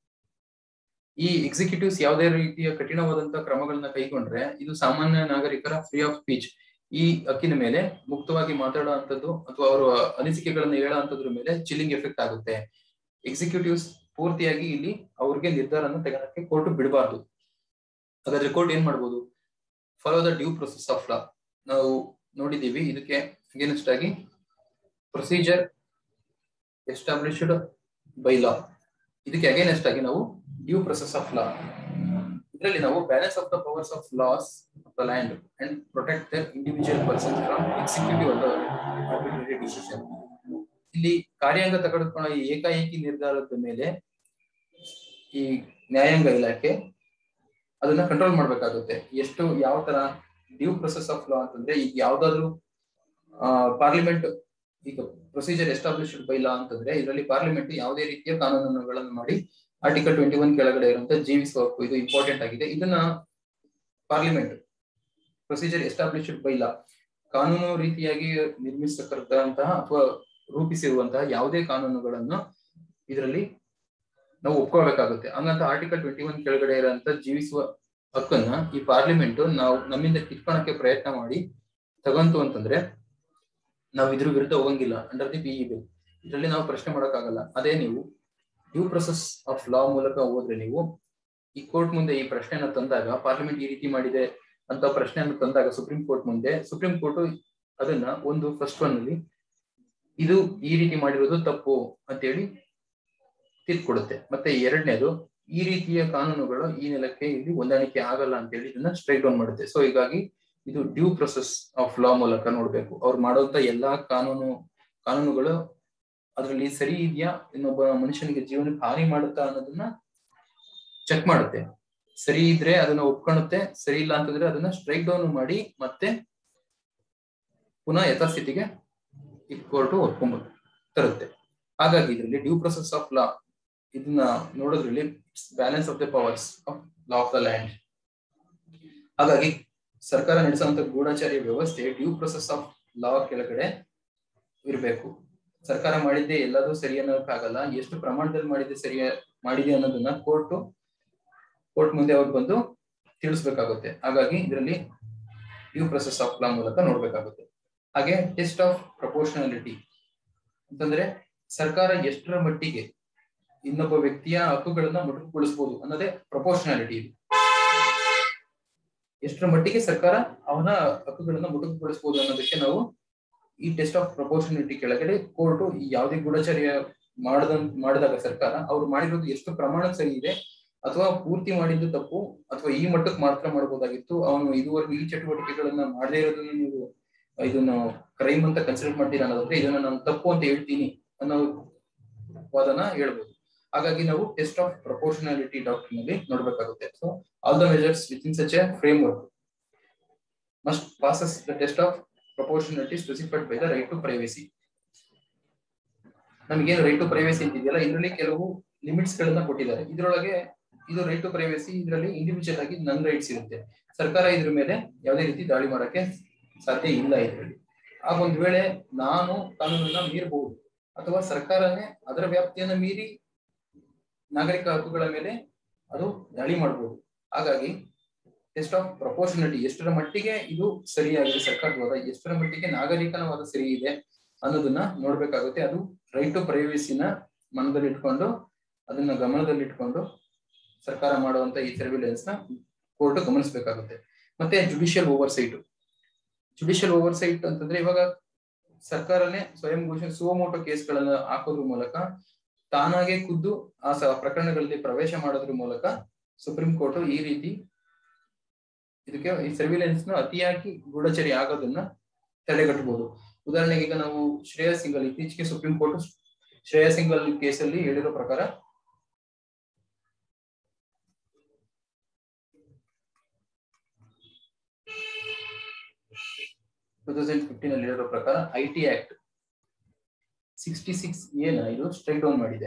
ಈ ಎಕ್ಸಿಕ್ಯೂಟಿವ್ಸ್ ಯಾವುದೇ ರೀತಿಯ ಕಠಿಣವಾದಂತಹ ಕ್ರಮಗಳನ್ನ ಕೈಗೊಂಡ್ರೆ ಇದು ಸಾಮಾನ್ಯ ನಾಗರಿಕರ ಫ್ರೀ ಆಫ್ ಸ್ಪೀಚ್ ಈ ಹಕ್ಕಿನ ಮೇಲೆ ಮುಕ್ತವಾಗಿ ಮಾತಾಡುವಂಥದ್ದು ಅಥವಾ ಅವರ ಅನಿಸಿಕೆಗಳನ್ನ ಹೇಳುವಂತದ್ರ ಮೇಲೆ ಚಿಲ್ಲಿಂಗ್ ಎಫೆಕ್ಟ್ ಆಗುತ್ತೆ ಎಕ್ಸಿಕ್ಯೂಟಿವ್ಸ್ ಪೂರ್ತಿಯಾಗಿ ಇಲ್ಲಿ ಅವ್ರಿಗೆ ನಿರ್ಧಾರನ ತೆಗೆದಕ್ಕೆ ಕೋರ್ಟ್ ಬಿಡಬಾರ್ದು ಹಾಗಾದ್ರೆ ಕೋರ್ಟ್ ಏನ್ ಮಾಡ್ಬೋದು follow the due process of law ನಾವು ನೋಡಿದೀವಿ ಇದಕ್ಕೆ ಅಗೇನ್ಸ್ಟ್ ಆಗಿ ಪ್ರೊಸೀಜರ್ ಎಸ್ಟಾಬ್ಲಿಷ್ಡ್ ಬೈ ಲಾ ಇದಕ್ಕೆ ಅಗೇನೆಸ್ಟ್ ಆಗಿ ನಾವು ಡ್ಯೂ ಪ್ರೊಸೆಸ್ ಆಫ್ ಲಾ ಇದರಲ್ಲಿ ನಾವು balance of the powers of laws of the land and protect the individual person from executive arbitrary decision ಇಲ್ಲಿ ಕಾರ್ಯಾಂಗ ತೆಗೆದುಕೊಳ್ಳೋ ಈ ಏಕಾಏಕಿ ನಿರ್ಧಾರದ ಮೇಲೆ ಈ ನ್ಯಾಯಾಂಗ ಇಲಾಖೆ ಅದನ್ನ ಕಂಟ್ರೋಲ್ ಮಾಡ್ಬೇಕಾಗುತ್ತೆ ಎಷ್ಟು ಯಾವ ತರ ಡ್ಯೂ ಪ್ರೊಸೆಸ್ ಆಫ್ ಲಾ ಅಂತಂದ್ರೆ ಈಗ ಯಾವ್ದಾದ್ರು ಪಾರ್ಲಿಮೆಂಟ್ ಈಗ ಪ್ರೊಸೀಜರ್ ಎಸ್ಟಾಬ್ಲಿಷ್ಡ್ ಬೈ ಲಾ ಅಂತಂದ್ರೆ ಇದರಲ್ಲಿ ಪಾರ್ಲಿಮೆಂಟ್ ಯಾವುದೇ ರೀತಿಯ ಕಾನೂನುಗಳನ್ನು ಮಾಡಿ ಆರ್ಟಿಕಲ್ ಟ್ವೆಂಟಿ ಒನ್ ಕೆಳಗಡೆ ಇರುವಂತ ಜೀವಿಸುವ ಹಕ್ಕು ಇದು ಇಂಪಾರ್ಟೆಂಟ್ ಆಗಿದೆ ಇದನ್ನ parliament procedure established by law ಕಾನೂನು ರೀತಿಯಾಗಿ ನಿರ್ಮಿಸತಕ್ಕಂತಹ ಅಥವಾ ರೂಪಿಸಿರುವಂತಹ ಯಾವುದೇ ಕಾನೂನುಗಳನ್ನು ಇದರಲ್ಲಿ ನಾವು ಒಪ್ಕೋಬೇಕಾಗುತ್ತೆ ಹಂಗಂತ ಆರ್ಟಿಕಲ್ ಟ್ವೆಂಟಿ ಒನ್ ಕೆಳಗಡೆ ಇರುವಂತ ಜೀವಿಸುವ ಹಕ್ಕನ್ನ ಈ ಪಾರ್ಲಿಮೆಂಟ್ ನಾವು ನಮ್ಮಿಂದ ಕಿತ್ಕೊಳಕ್ಕೆ ಪ್ರಯತ್ನ ಮಾಡಿ ತಗಂತು ಅಂತಂದ್ರೆ ನಾವು ಇದ್ರ ವಿರುದ್ಧ ಹೋಗಂಗಿಲ್ಲ ಅಂಡರ್ ದಿ ಬಿಇ ಬಿಲ್ ಇದರಲ್ಲಿ ನಾವು ಪ್ರಶ್ನೆ ಮಾಡೋಕ್ಕಾಗಲ್ಲ ಅದೇ ನೀವು ಡ್ಯೂ ಪ್ರೊಸೆಸ್ ಆಫ್ ಲಾ ಮೂಲಕ ಹೋದ್ರೆ ನೀವು ಈ ಕೋರ್ಟ್ ಮುಂದೆ ಈ ಪ್ರಶ್ನೆಯನ್ನ ತಂದಾಗ ಪಾರ್ಲಿಮೆಂಟ್ ಈ ರೀತಿ ಮಾಡಿದೆ ಅಂತ ಪ್ರಶ್ನೆಯನ್ನು ತಂದಾಗ ಸುಪ್ರೀಂ ಕೋರ್ಟ್ ಮುಂದೆ ಸುಪ್ರೀಂ ಕೋರ್ಟ್ ಅದನ್ನ ಒಂದು ಫಸ್ಟ್ ಒನ್ ಅಲ್ಲಿ ಇದು ಈ ರೀತಿ ಮಾಡಿರೋದು ತಪ್ಪು ಅಂತೇಳಿ ತೀರ್ಪು ಕೊಡುತ್ತೆ ಮತ್ತೆ ಎರಡನೇದು ಈ ರೀತಿಯ ಕಾನೂನುಗಳು ಈ ನೆಲಕ್ಕೆ ಇಲ್ಲಿ ಹೊಂದಾಣಿಕೆ ಆಗಲ್ಲ ಅಂತ ಹೇಳಿ ಇದನ್ನ ಸ್ಟ್ರೈಕ್ ಡೌನ್ ಮಾಡುತ್ತೆ ಸೊ ಹೀಗಾಗಿ ಇದು ಡ್ಯೂ ಪ್ರೊಸೆಸ್ ಆಫ್ ಲಾ ಮೂಲಕ ನೋಡ್ಬೇಕು ಅವ್ರು ಮಾಡುವಂತ ಎಲ್ಲಾ ಕಾನೂನು ಕಾನೂನುಗಳು ಅದರಲ್ಲಿ ಸರಿ ಇದೆಯಾ ಇನ್ನೊಬ್ಬ ಮನುಷ್ಯನಿಗೆ ಜೀವನಕ್ಕೆ ಹಾನಿ ಮಾಡುತ್ತಾ ಅನ್ನೋದನ್ನ ಚೆಕ್ ಮಾಡುತ್ತೆ ಸರಿ ಇದ್ರೆ ಅದನ್ನ ಒಪ್ಕೊಳ್ಳುತ್ತೆ ಸರಿ ಇಲ್ಲ ಅಂತಂದ್ರೆ ಅದನ್ನ ಸ್ಟ್ರೈಕ್ ಡೌನ್ ಮಾಡಿ ಮತ್ತೆ ಪುನಃ ಯಥಾಸ್ಥಿತಿಗೆ ಈ ಕೋರ್ಟ್ ಒಪ್ಕೊಂಡ್ ತರುತ್ತೆ ಹಾಗಾಗಿ ಇದರಲ್ಲಿ ಡ್ಯೂ ಪ್ರೊಸೆಸ್ ಆಫ್ ಲಾ ಇದನ್ನ ನೋಡೋದ್ರಲ್ಲಿ balance of the powers of law of the land ಹಾಗಾಗಿ ಸರ್ಕಾರ ನಡೆಸುವಂತ ಗೂಢಚಾರಿ ವ್ಯವಸ್ಥೆ ಡ್ಯೂ ಪ್ರೊಸೆಸ್ ಆಫ್ ಲಾ ಕೆಳಗಡೆ ಇರಬೇಕು ಸರ್ಕಾರ ಮಾಡಿದ್ದೆ ಎಲ್ಲದೂ ಸರಿ ಅನ್ನೋಕ್ಕಾಗಲ್ಲ ಎಷ್ಟು ಪ್ರಮಾಣದಲ್ಲಿ ಮಾಡಿದ್ದೆ ಸರಿ ಮಾಡಿದೆ ಅನ್ನೋದನ್ನ ಕೋರ್ಟ್ ಕೋರ್ಟ್ ಮುಂದೆ ಅವ್ರು ಬಂದು ತಿಳಿಸ್ಬೇಕಾಗುತ್ತೆ ಹಾಗಾಗಿ ಇದರಲ್ಲಿ ಡ್ಯೂ ಪ್ರೊಸೆಸ್ ಆಫ್ ಲಾ ಮೂಲಕ ನೋಡ್ಬೇಕಾಗುತ್ತೆ ಹಾಗೆ ಟೆಸ್ಟ್ ಆಫ್ ಪ್ರಪೋರ್ಷನಾಲಿಟಿ ಅಂತಂದ್ರೆ ಸರ್ಕಾರ ಎಷ್ಟರ ಮಟ್ಟಿಗೆ ಇನ್ನೊಬ್ಬ ವ್ಯಕ್ತಿಯ ಹಕ್ಕುಗಳನ್ನ ಮೊಟಕುಗೊಳಿಸಬಹುದು ಅನ್ನೋದೇ ಪ್ರಪೋರ್ಷನಾಲಿಟಿ ಇದು ಎಷ್ಟರ ಮಟ್ಟಿಗೆ ಸರ್ಕಾರ ಅವನ ಹಕ್ಕುಗಳನ್ನ ಮೊಟಕುಗೊಳಿಸಬಹುದು ಅನ್ನೋದಕ್ಕೆ ನಾವು ಈ ಟೆಸ್ಟ್ ಆಫ್ ಪ್ರಪೋರ್ಷನಾಲಿಟಿ ಕೆಳಗಡೆ ಕೋರ್ಟ್ ಯಾವುದೇ ಗೂಢಚರ್ಯ ಮಾಡದ ಮಾಡಿದಾಗ ಸರ್ಕಾರ ಅವ್ರು ಮಾಡಿರೋದು ಎಷ್ಟು ಪ್ರಮಾಣ ಸರಿ ಇದೆ ಅಥವಾ ಪೂರ್ತಿ ಮಾಡಿದ್ದು ತಪ್ಪು ಅಥವಾ ಈ ಮಟ್ಟಕ್ಕೆ ಮಾತ್ರ ಮಾಡಬಹುದಾಗಿತ್ತು ಅವನು ಇದುವರೆಗೂ ಈ ಚಟುವಟಿಕೆಗಳನ್ನ ಮಾಡದೇ ಇರೋದನ್ನ ನೀವು ಇದನ್ನ ಕ್ರೈಮ್ ಅಂತ ಕನ್ಸಿಡರ್ ಮಾಡ್ತೀರಾ ಅನ್ನೋದಾದ್ರೆ ಇದನ್ನ ನಾನು ತಪ್ಪು ಅಂತ ಹೇಳ್ತೀನಿ ಅನ್ನೋ ವಾದನ ಹೇಳ್ಬೋದು ಹಾಗಾಗಿ ನಾವು ಟೆಸ್ಟ್ ಆಫ್ ಪ್ರಪೋರ್ಷನಾಲಿಟಿ ಡಾಕ್ಟರ್ ನಲ್ಲಿ ನೋಡ್ಬೇಕಾಗುತ್ತೆ so all the measures within such a framework must passes the test of proportionality specified by the right to privacy ನಮಗೇನು ರೈಟ್ ಟು ಪ್ರೈವೇಸಿ ಅಂತಿದೆಯಲ್ಲ ಇದರಲ್ಲಿ ಕೆಲವು ಲಿಮಿಟ್ಸ್ ಗಳನ್ನ ಕೊಟ್ಟಿದ್ದಾರೆ ಇದರೊಳಗೆ ಇದು ರೈಟ್ ಟು ಪ್ರೈವೇಸಿ ಇದರಲ್ಲಿ ಇಂಡಿವಿಜುವಲ್ ಆಗಿ ನನ್ ರೈಟ್ಸ್ ಇರುತ್ತೆ ಸರ್ಕಾರ ಇದ್ರ ಮೇಲೆ ಯಾವುದೇ ರೀತಿ ದಾಳಿ ಮಾಡಕ್ಕೆ ಸಾಧ್ಯ ಇಲ್ಲ ಇದರಲ್ಲಿ ಆ ಒಂದ್ ವೇಳೆ ನಾನು ಕಾನೂನನ್ನ ಮೀರಬಹುದು ಅಥವಾ ಸರ್ಕಾರನೇ ಅದರ ವ್ಯಾಪ್ತಿಯನ್ನ ಮೀರಿ ನಾಗರಿಕ ಹಕ್ಕುಗಳ ಮೇಲೆ ಅದು ದಾಳಿ ಮಾಡಬಹುದು ಹಾಗಾಗಿ ಟೆಸ್ಟ್ ಆಫ್ ಪ್ರಪೋರ್ಷನಾಲಿಟಿ ಎಷ್ಟರ ಮಟ್ಟಿಗೆ ಇದು ಸರಿಯಾಗಿದೆ ಸರ್ಕಾರದ ವಾದ ಎಷ್ಟರ ಮಟ್ಟಿಗೆ ನಾಗರಿಕನ ವಾದ ಸರಿ ಇದೆ ಅನ್ನೋದನ್ನ ನೋಡ್ಬೇಕಾಗುತ್ತೆ ಅದು ರೈಟ್ ಟು ಪ್ರೈವೇಸಿನ ಮನದಲ್ಲಿ ಇಟ್ಕೊಂಡು ಅದನ್ನ ಗಮನದಲ್ಲಿ ಇಟ್ಕೊಂಡು ಸರ್ಕಾರ ಮಾಡುವಂತ ಈ ಸರ್ವಿಲೆನ್ಸ್ ನ ಕೋರ್ಟ್ ಗಮನಿಸಬೇಕಾಗುತ್ತೆ ಮತ್ತೆ ಜುಡಿಷಿಯಲ್ ಓವರ್ಸೈಟ್ ಜುಡಿಷಿಯಲ್ ಓವರ್ಸೈಟ್ ಅಂತಂದ್ರೆ ಇವಾಗ ಸರ್ಕಾರನೇ ಸ್ವಯಂ ಘೋಷಣೆ ಸುವಮೋಟೋ ಕೇಸ್ಗಳನ್ನ ಹಾಕೋದ್ರ ಮೂಲಕ ತಾನಾಗೆ ಖುದ್ದು ಆ ಸ ಪ್ರಕರಣಗಳಲ್ಲಿ ಪ್ರವೇಶ ಮಾಡೋದ್ರ ಮೂಲಕ ಸುಪ್ರೀಂ ಕೋರ್ಟ್ ಈ ರೀತಿ ಇದಕ್ಕೆ ಈ ಸರ್ವಿಲೆನ್ಸ್ ನ ಅತಿಯಾಗಿ ಗೂಢಚರಿ ಆಗೋದನ್ನ ತಡೆಗಟ್ಟಬಹುದು ಉದಾಹರಣೆಗೆ ಈಗ ನಾವು ಶ್ರೇಯಾ ಸಿಂಗಲ್ ಇತ್ತೀಚೆಗೆ ಸುಪ್ರೀಂ ಕೋರ್ಟ್ ಶ್ರೇಯಾ ಸಿಂಗಲ್ ಕೇಸಲ್ಲಿ ಹೇಳಿರೋ ಪ್ರಕಾರ ಟೂ ತೌಸಂಡ್ ಫಿಫ್ಟೀನ್ ಅಲ್ಲಿ ಹೇಳಿರೋ ಪ್ರಕಾರ I T act sixty six ಏನ ಇದು ಸ್ಟ್ರೈಕ್ ಡೌನ್ ಮಾಡಿದೆ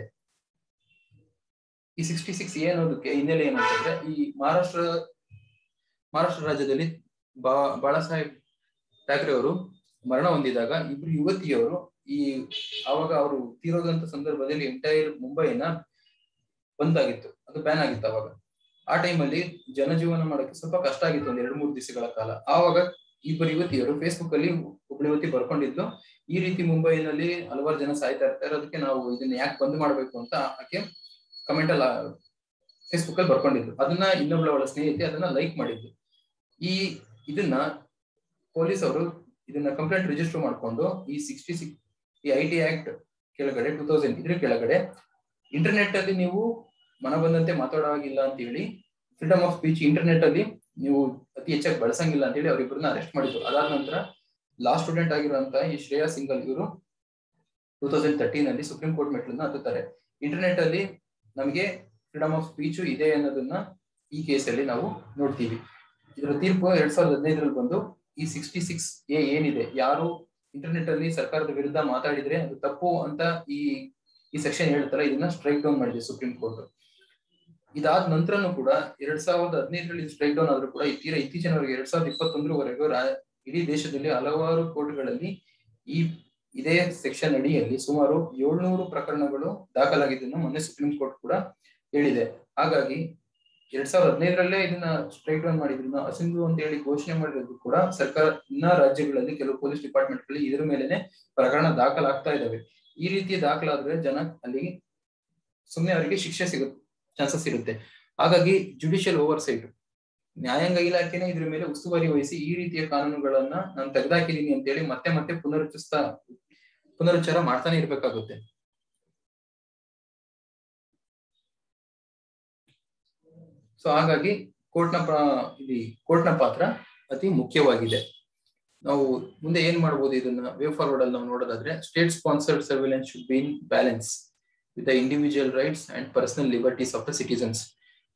ಈ ಸಿಕ್ಸ್ಟಿ ಸಿಕ್ಸ್ ಎ ಅನ್ನೋದಕ್ಕೆ ಹಿನ್ನೆಲೆ ಏನು ಅಂತಂದ್ರೆ ಈ ಮಹಾರಾಷ್ಟ್ರ ಮಹಾರಾಷ್ಟ್ರ ರಾಜ್ಯದಲ್ಲಿ ಬಾ ಬಾಳಾ ಸಾಹೇಬ್ ಠಾಕ್ರೆ ಅವರು ಮರಣ ಹೊಂದಿದಾಗ ಇಬ್ರು ಯುವತಿಯವರು ಈ ಅವಾಗ ಅವರು ತೀರೋದಂತ ಸಂದರ್ಭದಲ್ಲಿ ಎಂಟೈರ್ ಮುಂಬೈನ ಬಂದ್ ಆಗಿತ್ತು ಅದು ಬ್ಯಾನ್ ಆಗಿತ್ತು ಅವಾಗ ಆ ಟೈಮಲ್ಲಿ ಜನಜೀವನ ಮಾಡಕ್ಕೆ ಸ್ವಲ್ಪ ಕಷ್ಟ ಆಗಿತ್ತು ಒಂದ್ ಎರಡ್ ಮೂರು ದಿವಸಗಳ ಕಾಲ ಆವಾಗ ಇಬ್ಬರು ಯುವತಿಯರು ಫೇಸ್ಬುಕ್ ಅಲ್ಲಿ ಒಬ್ಳು ಯುವತಿ ಬರ್ಕೊಂಡಿದ್ಲು ಈ ರೀತಿ ಮುಂಬೈನಲ್ಲಿ ಹಲವಾರು ಜನ ಸಾಯ್ತಾ ಇರ್ತಾರೆ ಅದಕ್ಕೆ ನಾವು ಇದನ್ನ ಯಾಕೆ ಬಂದ್ ಮಾಡ್ಬೇಕು ಅಂತ ಆಕೆ ಕಮೆಂಟ್ ಅಲ್ಲ ಫೇಸ್ಬುಕ್ ಅಲ್ಲಿ ಬರ್ಕೊಂಡಿದ್ಲು ಅದನ್ನ ಇನ್ನೊಬ್ಳ ಅವಳ ಸ್ನೇಹಿತೆ ಅದನ್ನ ಲೈಕ್ ಮಾಡಿದ್ಲು ಈ ಇದನ್ನ ಪೊಲೀಸ್ ಅವರು ಇದನ್ನ ಕಂಪ್ಲೇಂಟ್ ರಿಜಿಸ್ಟರ್ ಮಾಡ್ಕೊಂಡು ಈ ಸಿಕ್ಸ್ಟಿ ಸಿಕ್ಸ್ ಈ ಐ ಟಿ ಆಕ್ಟ್ ಕೆಳಗಡೆ ಟೂ ತೌಸಂಡ್ ಇದ್ರ ಕೆಳಗಡೆ ಇಂಟರ್ನೆಟ್ ಅಲ್ಲಿ ನೀವು ಮನ ಬಂದಂತೆ ಮಾತಾಡೋವಾಗಿಲ್ಲ ಅಂತ ಹೇಳಿ ಫ್ರೀಡಮ್ ಆಫ್ ಸ್ಪೀಚ್ ಇಂಟರ್ನೆಟ್ ಅಲ್ಲಿ ನೀವು ಅತಿ ಹೆಚ್ಚಾಗಿ ಬಳಸಂಗಿಲ್ಲ ಅಂತ ಹೇಳಿ ಅವರಿಬ್ಬರನ್ನ ಅರೆಸ್ಟ್ ಮಾಡಿದ್ರು ಅದಾದ ನಂತರ ಲಾ ಸ್ಟೂಡೆಂಟ್ ಆಗಿರುವಂತ ಈ ಶ್ರೇಯಾ ಸಿಂಗಲ್ ಇವರು ಟೂ ತೌಸಂಡ್ ತರ್ಟೀನ್ ಅಲ್ಲಿ ಸುಪ್ರೀಂ ಕೋರ್ಟ್ ಮೆಟ್ಲನ್ನ ಹತ್ತುತ್ತಾರೆ ಇಂಟರ್ನೆಟ್ ಅಲ್ಲಿ ನಮಗೆ ಫ್ರೀಡಮ್ ಆಫ್ ಸ್ಪೀಚ್ ಇದೆ ಅನ್ನೋದನ್ನ ಈ ಕೇಸಲ್ಲಿ ನಾವು ನೋಡ್ತೀವಿ ಇದರ ತೀರ್ಪು ಎರಡ್ ಸಾವಿರದ ಹದಿನೈದರಲ್ಲಿ ಬಂದು ಈ ಸಿಕ್ಸ್ಟಿ ಸಿಕ್ಸ್ ಎ ಏನಿದೆ ಯಾರು ಇಂಟರ್ನೆಟ್ ಅಲ್ಲಿ ಸರ್ಕಾರದ ವಿರುದ್ಧ ಮಾತಾಡಿದ್ರೆ ಅದು ತಪ್ಪು ಅಂತ ಈ ಈ ಸೆಕ್ಷನ್ ಹೇಳ್ತಾರೆ ಇದನ್ನ ಸ್ಟ್ರೈಕ್ ಡೌನ್ ಮಾಡಿದೆ ಸುಪ್ರೀಂ ಕೋರ್ಟ್ ಇದಾದ ನಂತರನೂ ಕೂಡ ಎರಡ್ ಸಾವಿರದ ಹದಿನೈದರಲ್ಲಿ ಸ್ಟ್ರೈಕ್ ಡೌನ್ ಆದ್ರೂ ಕೂಡ ತೀರಾ ಇತ್ತೀಚಿನವರೆಗೆ ಎರಡ್ ಸಾವಿರದ ಇಪ್ಪತ್ತೊಂದರವರೆಗೂ ಇಡೀ ದೇಶದಲ್ಲಿ ಹಲವಾರು ಕೋರ್ಟ್ಗಳಲ್ಲಿ ಈ ಇದೇ ಸೆಕ್ಷನ್ ಅಡಿಯಲ್ಲಿ ಸುಮಾರು ಏಳ್ನೂರು ಪ್ರಕರಣಗಳು ದಾಖಲಾಗಿದ್ದನ್ನು ಮೊನ್ನೆ ಸುಪ್ರೀಂ ಕೋರ್ಟ್ ಕೂಡ ಹೇಳಿದೆ ಹಾಗಾಗಿ ಎರಡ್ ಸಾವಿರದ ಹದಿನೈದರಲ್ಲೇ ಇದನ್ನ ಸ್ಟ್ರೈಕ್ ಡೌನ್ ಮಾಡಿದ್ರನ್ನ ಅಸಿಂಧು ಅಂತ ಹೇಳಿ ಘೋಷಣೆ ಮಾಡಿರೋದು ಕೂಡ ಸರ್ಕಾರ ಇನ್ನ ರಾಜ್ಯಗಳಲ್ಲಿ ಕೆಲವು ಪೊಲೀಸ್ ಡಿಪಾರ್ಟ್ಮೆಂಟ್ ಗಳಲ್ಲಿ ಇದ್ರ ಮೇಲೆನೆ ಪ್ರಕರಣ ದಾಖಲಾಗ್ತಾ ಇದಾವೆ ಈ ರೀತಿ ದಾಖಲಾದ್ರೆ ಜನ ಅಲ್ಲಿ ಸುಮ್ಮನೆ ಅವರಿಗೆ ಶಿಕ್ಷೆ ಸಿಗುತ್ತೆ ಚಾನ್ಸಸ್ ಇರುತ್ತೆ ಹಾಗಾಗಿ ಜುಡಿಷಿಯಲ್ ಓವರ್ಸೈಟ್ ನ್ಯಾಯಾಂಗ ಇಲಾಖೆನೇ ಇದ್ರ ಮೇಲೆ ಉಸ್ತುವಾರಿ ವಹಿಸಿ ಈ ರೀತಿಯ ಕಾನೂನುಗಳನ್ನ ನಾನು ತೆಗೆದಾಕಿದೀನಿ ಅಂತ ಹೇಳಿ ಮತ್ತೆ ಮತ್ತೆ ಪುನರುಚ್ಚಿಸ್ತಾ ಪುನರುಚ್ಚಾರ ಮಾಡ್ತಾನೆ ಇರ್ಬೇಕಾಗುತ್ತೆ ಸೊ ಹಾಗಾಗಿ ಕೋರ್ಟ್ನ ಇಲ್ಲಿ ಕೋರ್ಟ್ನ ಪಾತ್ರ ಅತಿ ಮುಖ್ಯವಾಗಿದೆ ನಾವು ಮುಂದೆ ಏನ್ ಮಾಡ್ಬೋದು ಇದನ್ನ ವೇ ಫಾರ್ವರ್ಡ್ ಅಲ್ಲಿ ನಾವು ನೋಡೋದಾದ್ರೆ state sponsored surveillance should be in balance with the individual rights and personal liberties of the citizens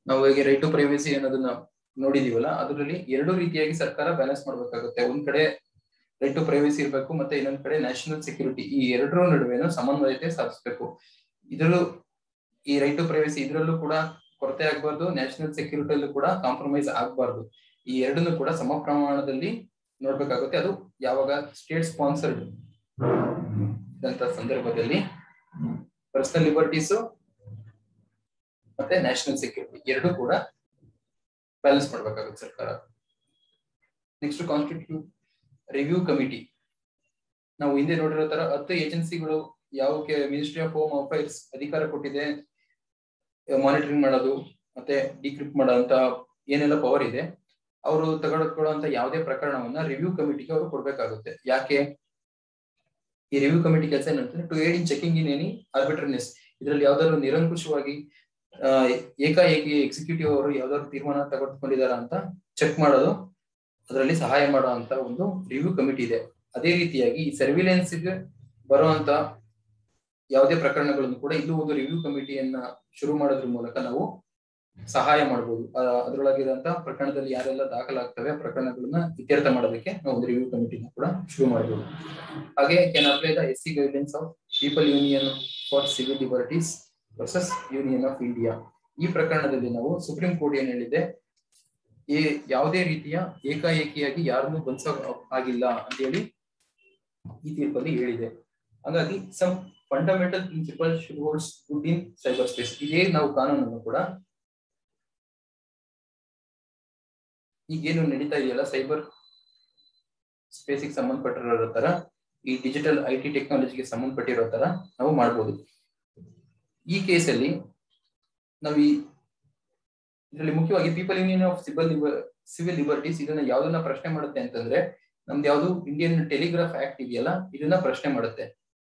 ನಾವು ಹೇಗೆ ರೈಟ್ ಟು ಪ್ರೈವೇಸಿ ಅನ್ನೋದನ್ನ ನೋಡಿದೀವಲ್ಲ ಅದರಲ್ಲಿ ಎರಡು ರೀತಿಯಾಗಿ ಸರ್ಕಾರ ಬ್ಯಾಲೆನ್ಸ್ ಮಾಡ್ಬೇಕಾಗುತ್ತೆ ಒಂದ್ ಕಡೆ ರೈಟ್ ಟು ಪ್ರೈವೇಸಿ ಇರಬೇಕು ಮತ್ತೆ ಇನ್ನೊಂದ್ ಕಡೆ ನ್ಯಾಷನಲ್ ಸೆಕ್ಯೂರಿಟಿ ಈ ಎರಡರ ನಡುವೆನೂ ಸಮನ್ವಯತೆ ಸಾಧಿಸಬೇಕು ಇದರಲ್ಲೂ ಈ ರೈಟ್ ಟು ಪ್ರೈವೇಸಿ ಇದರಲ್ಲೂ ಕೂಡ ಕೊರತೆ ಆಗ್ಬಾರ್ದು ನ್ಯಾಷನಲ್ ಸೆಕ್ಯೂರಿಟಿಯಲ್ಲೂ ಕೂಡ ಕಾಂಪ್ರಮೈಸ್ ಆಗ್ಬಾರ್ದು ಈ ಎರಡನ್ನು ಕೂಡ ಸಮ ಪ್ರಮಾಣದಲ್ಲಿ ನೋಡ್ಬೇಕಾಗುತ್ತೆ ಅದು ಯಾವಾಗ ಸ್ಟೇಟ್ ಸ್ಪಾನ್ಸರ್ಡ್ ಇದ್ದಂತ ಸಂದರ್ಭದಲ್ಲಿ ಪರ್ಸನಲ್ ಲಿಬರ್ಟೀಸ್ ಮತ್ತೆ ನ್ಯಾಷನಲ್ ಸೆಕ್ಯೂರಿಟಿ ಎರಡು ಕೂಡ ಬ್ಯಾಲೆನ್ಸ್ ಮಾಡ್ಬೇಕಾಗುತ್ತೆ ಸರ್ಕಾರ ನೆಕ್ಸ್ಟ್ ಕಾನ್ಸ್ಟಿಟ್ಯೂಟ್ ರಿವ್ಯೂ ಕಮಿಟಿ ನಾವು ಹಿಂದೆ ನೋಡಿರೋ ತರ ಹತ್ತು ಏಜೆನ್ಸಿಗಳು ಯಾವಕ್ಕೆ ಮಿನಿಸ್ಟ್ರಿ ಆಫ್ ಹೋಮ್ ಅಫೈರ್ಸ್ ಅಧಿಕಾರ ಕೊಟ್ಟಿದೆ ಮಾನಿಟರಿಂಗ್ ಮಾಡೋದು ಮತ್ತೆ ಡಿಕ್ರಿಪ್ಟ್ ಮಾಡೋಂತ ಏನೆಲ್ಲ ಪವರ್ ಇದೆ ಅವರು ತಗೊಳ್ಕೊಳ್ಳುವಂತ ಯಾವುದೇ ಪ್ರಕರಣವನ್ನ ರಿವ್ಯೂ ಕಮಿಟಿಗೆ ಅವರು ಕೊಡ್ಬೇಕಾಗುತ್ತೆ ಯಾಕೆ ಈ ರಿವ್ಯೂ ಕಮಿಟಿ ಕೆಲಸ ಏನಂತಂದ್ರೆ to aid in checking in any arbitrariness ಇದರಲ್ಲಿ ಯಾವ್ದಾದ್ರು ನಿರಂಕುಶವಾಗಿ ಏಕಾಏಕಿ ಎಕ್ಸಿಕ್ಯೂಟಿವ್ ಅವರು ಯಾವ್ದಾದ್ರು ತೀರ್ಮಾನ ತಗೊಳ್ಕೊಂಡಿದಾರ ಅಂತ ಚೆಕ್ ಮಾಡೋದು ಅದರಲ್ಲಿ ಸಹಾಯ ಮಾಡೋ ಅಂತ ಒಂದು ರಿವ್ಯೂ ಕಮಿಟಿ ಇದೆ ಅದೇ ರೀತಿಯಾಗಿ ಈ ಸರ್ವಿಲೆನ್ಸ್ ಬರುವಂತ ಯಾವುದೇ ಪ್ರಕರಣಗಳನ್ನು ಕೂಡ ಇಲ್ಲೂ ಒಂದು ರಿವ್ಯೂ ಕಮಿಟಿಯನ್ನ ಶುರು ಮಾಡೋದ್ರ ಮೂಲಕ ನಾವು ಸಹಾಯ ಮಾಡಬಹುದು ಅದರೊಳಗಿರುವಂತ ಪ್ರಕರಣದಲ್ಲಿ ಯಾರೆಲ್ಲ ದಾಖಲಾಗ್ತವೆ ಪ್ರಕರಣಗಳನ್ನ ಇತ್ಯರ್ಥ ಮಾಡೋದಕ್ಕೆ ನಾವು ಒಂದು ರಿವ್ಯೂ ಕಮಿಟಿನ ಕೂಡ ಶುರು ಮಾಡಬಹುದು ಹಾಗೆ can apply the S C guidelines of people union for civil liberties versus union of India ಈ ಪ್ರಕರಣದಲ್ಲಿ ನಾವು ಸುಪ್ರೀಂ ಕೋರ್ಟ್ ಏನ್ ಹೇಳಿದೆ ಈ ಯಾವುದೇ ರೀತಿಯ ಏಕಾಏಕಿಯಾಗಿ ಯಾರನ್ನು ಬಂಧಿಸೋ ಆಗಿಲ್ಲ ಅಂತ ಹೇಳಿ ಈ ತೀರ್ಪಲ್ಲಿ ಹೇಳಿದೆ ಹಾಗಾಗಿ some fundamental principle should holds good in cyber space ಇದೇ ನಾವು ಕಾನೂನನ್ನು ಕೂಡ ಈಗೇನು ನಡೀತಾ ಇದೆಯಲ್ಲ ಸೈಬರ್ ಸ್ಪೇಸಿಗೆ ಸಂಬಂಧಪಟ್ಟಿರೋ ತರ ಈ ಡಿಜಿಟಲ್ ಐ ಟಿ ಟೆಕ್ನಾಲಜಿಗೆ ಸಂಬಂಧಪಟ್ಟಿರೋ ತರ ನಾವು ಮಾಡ್ಬೋದು ಈ ಕೇಸಲ್ಲಿ ನಾವು ಈ ಇದರಲ್ಲಿ ಮುಖ್ಯವಾಗಿ people union of civil civil liberties ಇದನ್ನ ಯಾವ್ದನ್ನ ಪ್ರಶ್ನೆ ಮಾಡುತ್ತೆ ಅಂತಂದ್ರೆ ನಮ್ದು ಯಾವ್ದು ಇಂಡಿಯನ್ ಟೆಲಿಗ್ರಾಫ್ ಆಕ್ಟ್ ಇದೆಯಲ್ಲ ಇದನ್ನ ಪ್ರಶ್ನೆ ಮಾಡುತ್ತೆ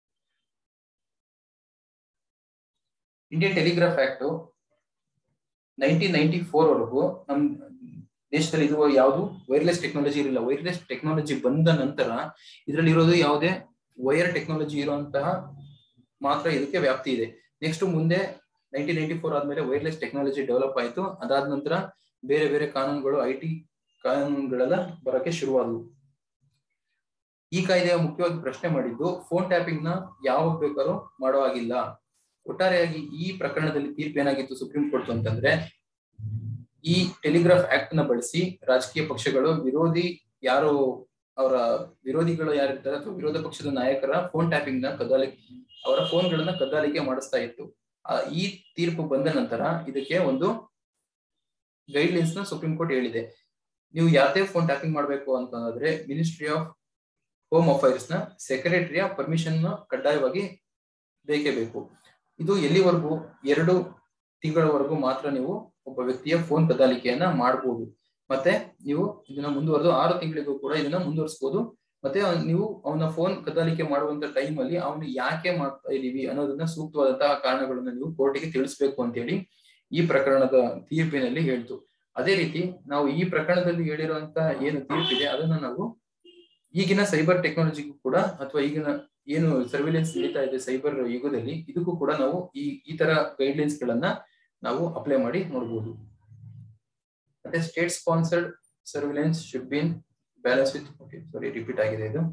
Indian telegraph act nineteen ninety four ವರೆಗೂ ನಮ್ ದೇಶದಲ್ಲಿ ಇರುವ ಯಾವುದು ವೈರ್ಲೆಸ್ ಟೆಕ್ನಾಲಜಿ ಇರಲಿಲ್ಲ ವೈರ್ಲೆಸ್ ಟೆಕ್ನಾಲಜಿ ಬಂದ ನಂತರ ಇದರಲ್ಲಿ ಇರೋದು ಯಾವುದೇ ವೈರ್ ಟೆಕ್ನಾಲಜಿ ಇರುವಂತಹ ಮಾತ್ರ ಇದಕ್ಕೆ ವ್ಯಾಪ್ತಿ ಇದೆ ನೆಕ್ಸ್ಟ್ ಮುಂದೆ ನೈನ್ಟೀನ್ ನೈನ್ಟಿ ಫೋರ್ ಆದ್ಮೇಲೆ ವೈರ್ಲೆಸ್ ಟೆಕ್ನಾಲಜಿ ಡೆವಲಪ್ ಆಯ್ತು ಅದಾದ ನಂತರ ಬೇರೆ ಬೇರೆ ಕಾನೂನುಗಳು ಐ ಟಿ ಕಾನೂನುಗಳೆಲ್ಲ ಬರಕ್ಕೆ ಶುರುವಾದವು ಈ ಕಾಯ್ದೆಯ ಮುಖ್ಯವಾಗಿ ಪ್ರಶ್ನೆ ಮಾಡಿದ್ದು ಫೋನ್ ಟ್ಯಾಪಿಂಗ್ ನ ಯಾವಾಗ ಬೇಕಾದ್ರೂ ಮಾಡೋ ಆಗಿಲ್ಲ ಒಟ್ಟಾರೆಯಾಗಿ ಈ ಪ್ರಕರಣದಲ್ಲಿ ತೀರ್ಪು ಏನಾಗಿತ್ತು ಸುಪ್ರೀಂ ಕೋರ್ಟ್ ಅಂತಂದ್ರೆ ಈ ಟೆಲಿಗ್ರಾಫ್ ಆಕ್ಟ್ ನ ಬಳಸಿ ರಾಜಕೀಯ ಪಕ್ಷಗಳು ವಿರೋಧಿ ಯಾರು ಅವರ ವಿರೋಧಿಗಳು ಯಾರಿರ್ತಾರೆ ಅಥವಾ ವಿರೋಧ ಪಕ್ಷದ ನಾಯಕರ ಫೋನ್ ಟ್ಯಾಪಿಂಗ್ ನ ಕದ್ದಾಲಿಕೆ ಅವರ ಫೋನ್ಗಳನ್ನ ಕದ್ದಾಲಿಕೆ ಮಾಡಿಸ್ತಾ ಇತ್ತು ಈ ತೀರ್ಪು ಬಂದ ನಂತರ ಇದಕ್ಕೆ ಒಂದು ಗೈಡ್ಲೈನ್ಸ್ ನ ಸುಪ್ರೀಂ ಕೋರ್ಟ್ ಹೇಳಿದೆ ನೀವು ಯಾವ್ದೇ ಫೋನ್ ಟ್ಯಾಪಿಂಗ್ ಮಾಡಬೇಕು ಅಂತಂದ್ರೆ ಮಿನಿಸ್ಟ್ರಿ ಆಫ್ ಹೋಮ್ ಅಫೈರ್ಸ್ ನ ಸೆಕ್ರೆಟರಿಯ ಪರ್ಮಿಷನ್ ಕಡ್ಡಾಯವಾಗಿ ಬೇಕೇ ಬೇಕು ಇದು ಎಲ್ಲಿವರೆಗೂ ಎರಡು ತಿಂಗಳವರೆಗೂ ಮಾತ್ರ ನೀವು ಒಬ್ಬ ವ್ಯಕ್ತಿಯ ಫೋನ್ ಕದ್ದಾಲಿಕೆಯನ್ನ ಮಾಡಬಹುದು ಮತ್ತೆ ನೀವು ಇದನ್ನ ಮುಂದುವರೆದು ಆರು ತಿಂಗಳಿಗೂ ಕೂಡ ಇದನ್ನ ಮುಂದುವರಿಸಬಹುದು ಮತ್ತೆ ನೀವು ಅವನ ಫೋನ್ ಕದ್ದಾಲಿಕೆ ಮಾಡುವಂತ ಟೈಮ್ ಅಲ್ಲಿ ಅವನು ಯಾಕೆ ಮಾಡ್ತಾ ಇದೀವಿ ಅನ್ನೋದನ್ನ ಸೂಕ್ತವಾದಂತಹ ಕಾರಣಗಳನ್ನ ನೀವು ಕೋರ್ಟಿಗೆ ತಿಳಿಸ್ಬೇಕು ಅಂತೇಳಿ ಈ ಪ್ರಕರಣದ ತೀರ್ಪಿನಲ್ಲಿ ಹೇಳ್ತು ಅದೇ ರೀತಿ ನಾವು ಈ ಪ್ರಕರಣದಲ್ಲಿ ಹೇಳಿರುವಂತ ಏನು ತೀರ್ಪಿದೆ ಅದನ್ನ ನಾವು ಈಗಿನ ಸೈಬರ್ ಟೆಕ್ನಾಲಜಿಗೂ ಕೂಡ ಅಥವಾ ಈಗಿನ ಏನು ಸರ್ವಿಲೆನ್ಸ್ ನಡೀತಾ ಇದೆ ಸೈಬರ್ ಯುಗದಲ್ಲಿ ಇದಕ್ಕೂ ಕೂಡ ನಾವು ಈ ಈ ತರ ಗೈಡ್ಲೈನ್ಸ್ ಗಳನ್ನ ನಾವು ಅಪ್ಲೈ ಮಾಡಿ ನೋಡಬಹುದು ಮತ್ತೆ state sponsored surveillance should be in balance with okay sorry repeat ಆಗಿದೆ ಇದು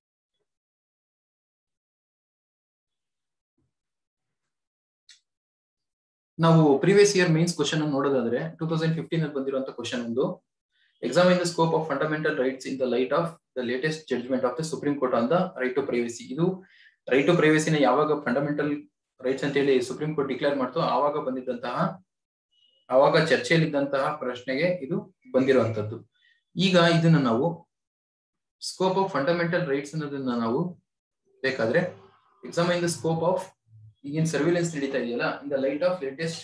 ನಾವು ಪ್ರೀವಿಯಸ್ ಇಯರ್ ಮೀನ್ಸ್ ಕ್ವಶನ್ ನೋಡೋದಾದ್ರೆ ಟೂ ತೌಸಂಡ್ ಫಿಫ್ಟೀನ್ ಅಲ್ಲಿ ಬಂದಿರುವಂತ ಕ್ವಶನ್ ಒಂದು examine the scope of fundamental rights in the light of the latest judgment of the supreme court on the right to privacy ಇದು ರೈಟ್ ಟು ಪ್ರೈವೇಸಿನ ಯಾವಾಗ ಫಂಡಮೆಂಟಲ್ ರೈಟ್ಸ್ ಅಂತ ಹೇಳಿ ಸುಪ್ರೀಂ ಕೋರ್ಟ್ ಡಿಕ್ಲೇರ್ ಮಾಡ್ತು ಆವಾಗ ಬಂದಿದ್ದಂತಹ ಆವಾಗ ಚರ್ಚೆಯಲ್ಲಿದ್ದಂತಹ ಪ್ರಶ್ನೆಗೆ ಇದು ಬಂದಿರುವಂತದ್ದು ಈಗ ಇದನ್ನ ನಾವು ಸ್ಕೋಪ್ ಆಫ್ ಫಂಡಮೆಂಟಲ್ ರೈಟ್ಸ್ ಅನ್ನೋದನ್ನ ನಾವು ಬೇಕಾದ್ರೆ ಎಕ್ಸಾಮೈನ್ ದ ಸ್ಕೋಪ್ ಆಫ್ ಈಗಿನ ಸರ್ವಿಲೆನ್ಸ್ ನಡೀತಾ ಇದೆಯಲ್ಲ in the light of latest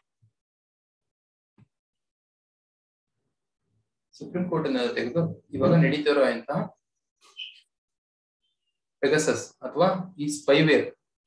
supreme court ಅನ್ನ ತೆಗೆದು ಇವಾಗ ನಡೀತಿರೋ ಅಂತ ಪೆಗಸಸ್ ಅಥವಾ ಈ ಸ್ಪೈವೇರ್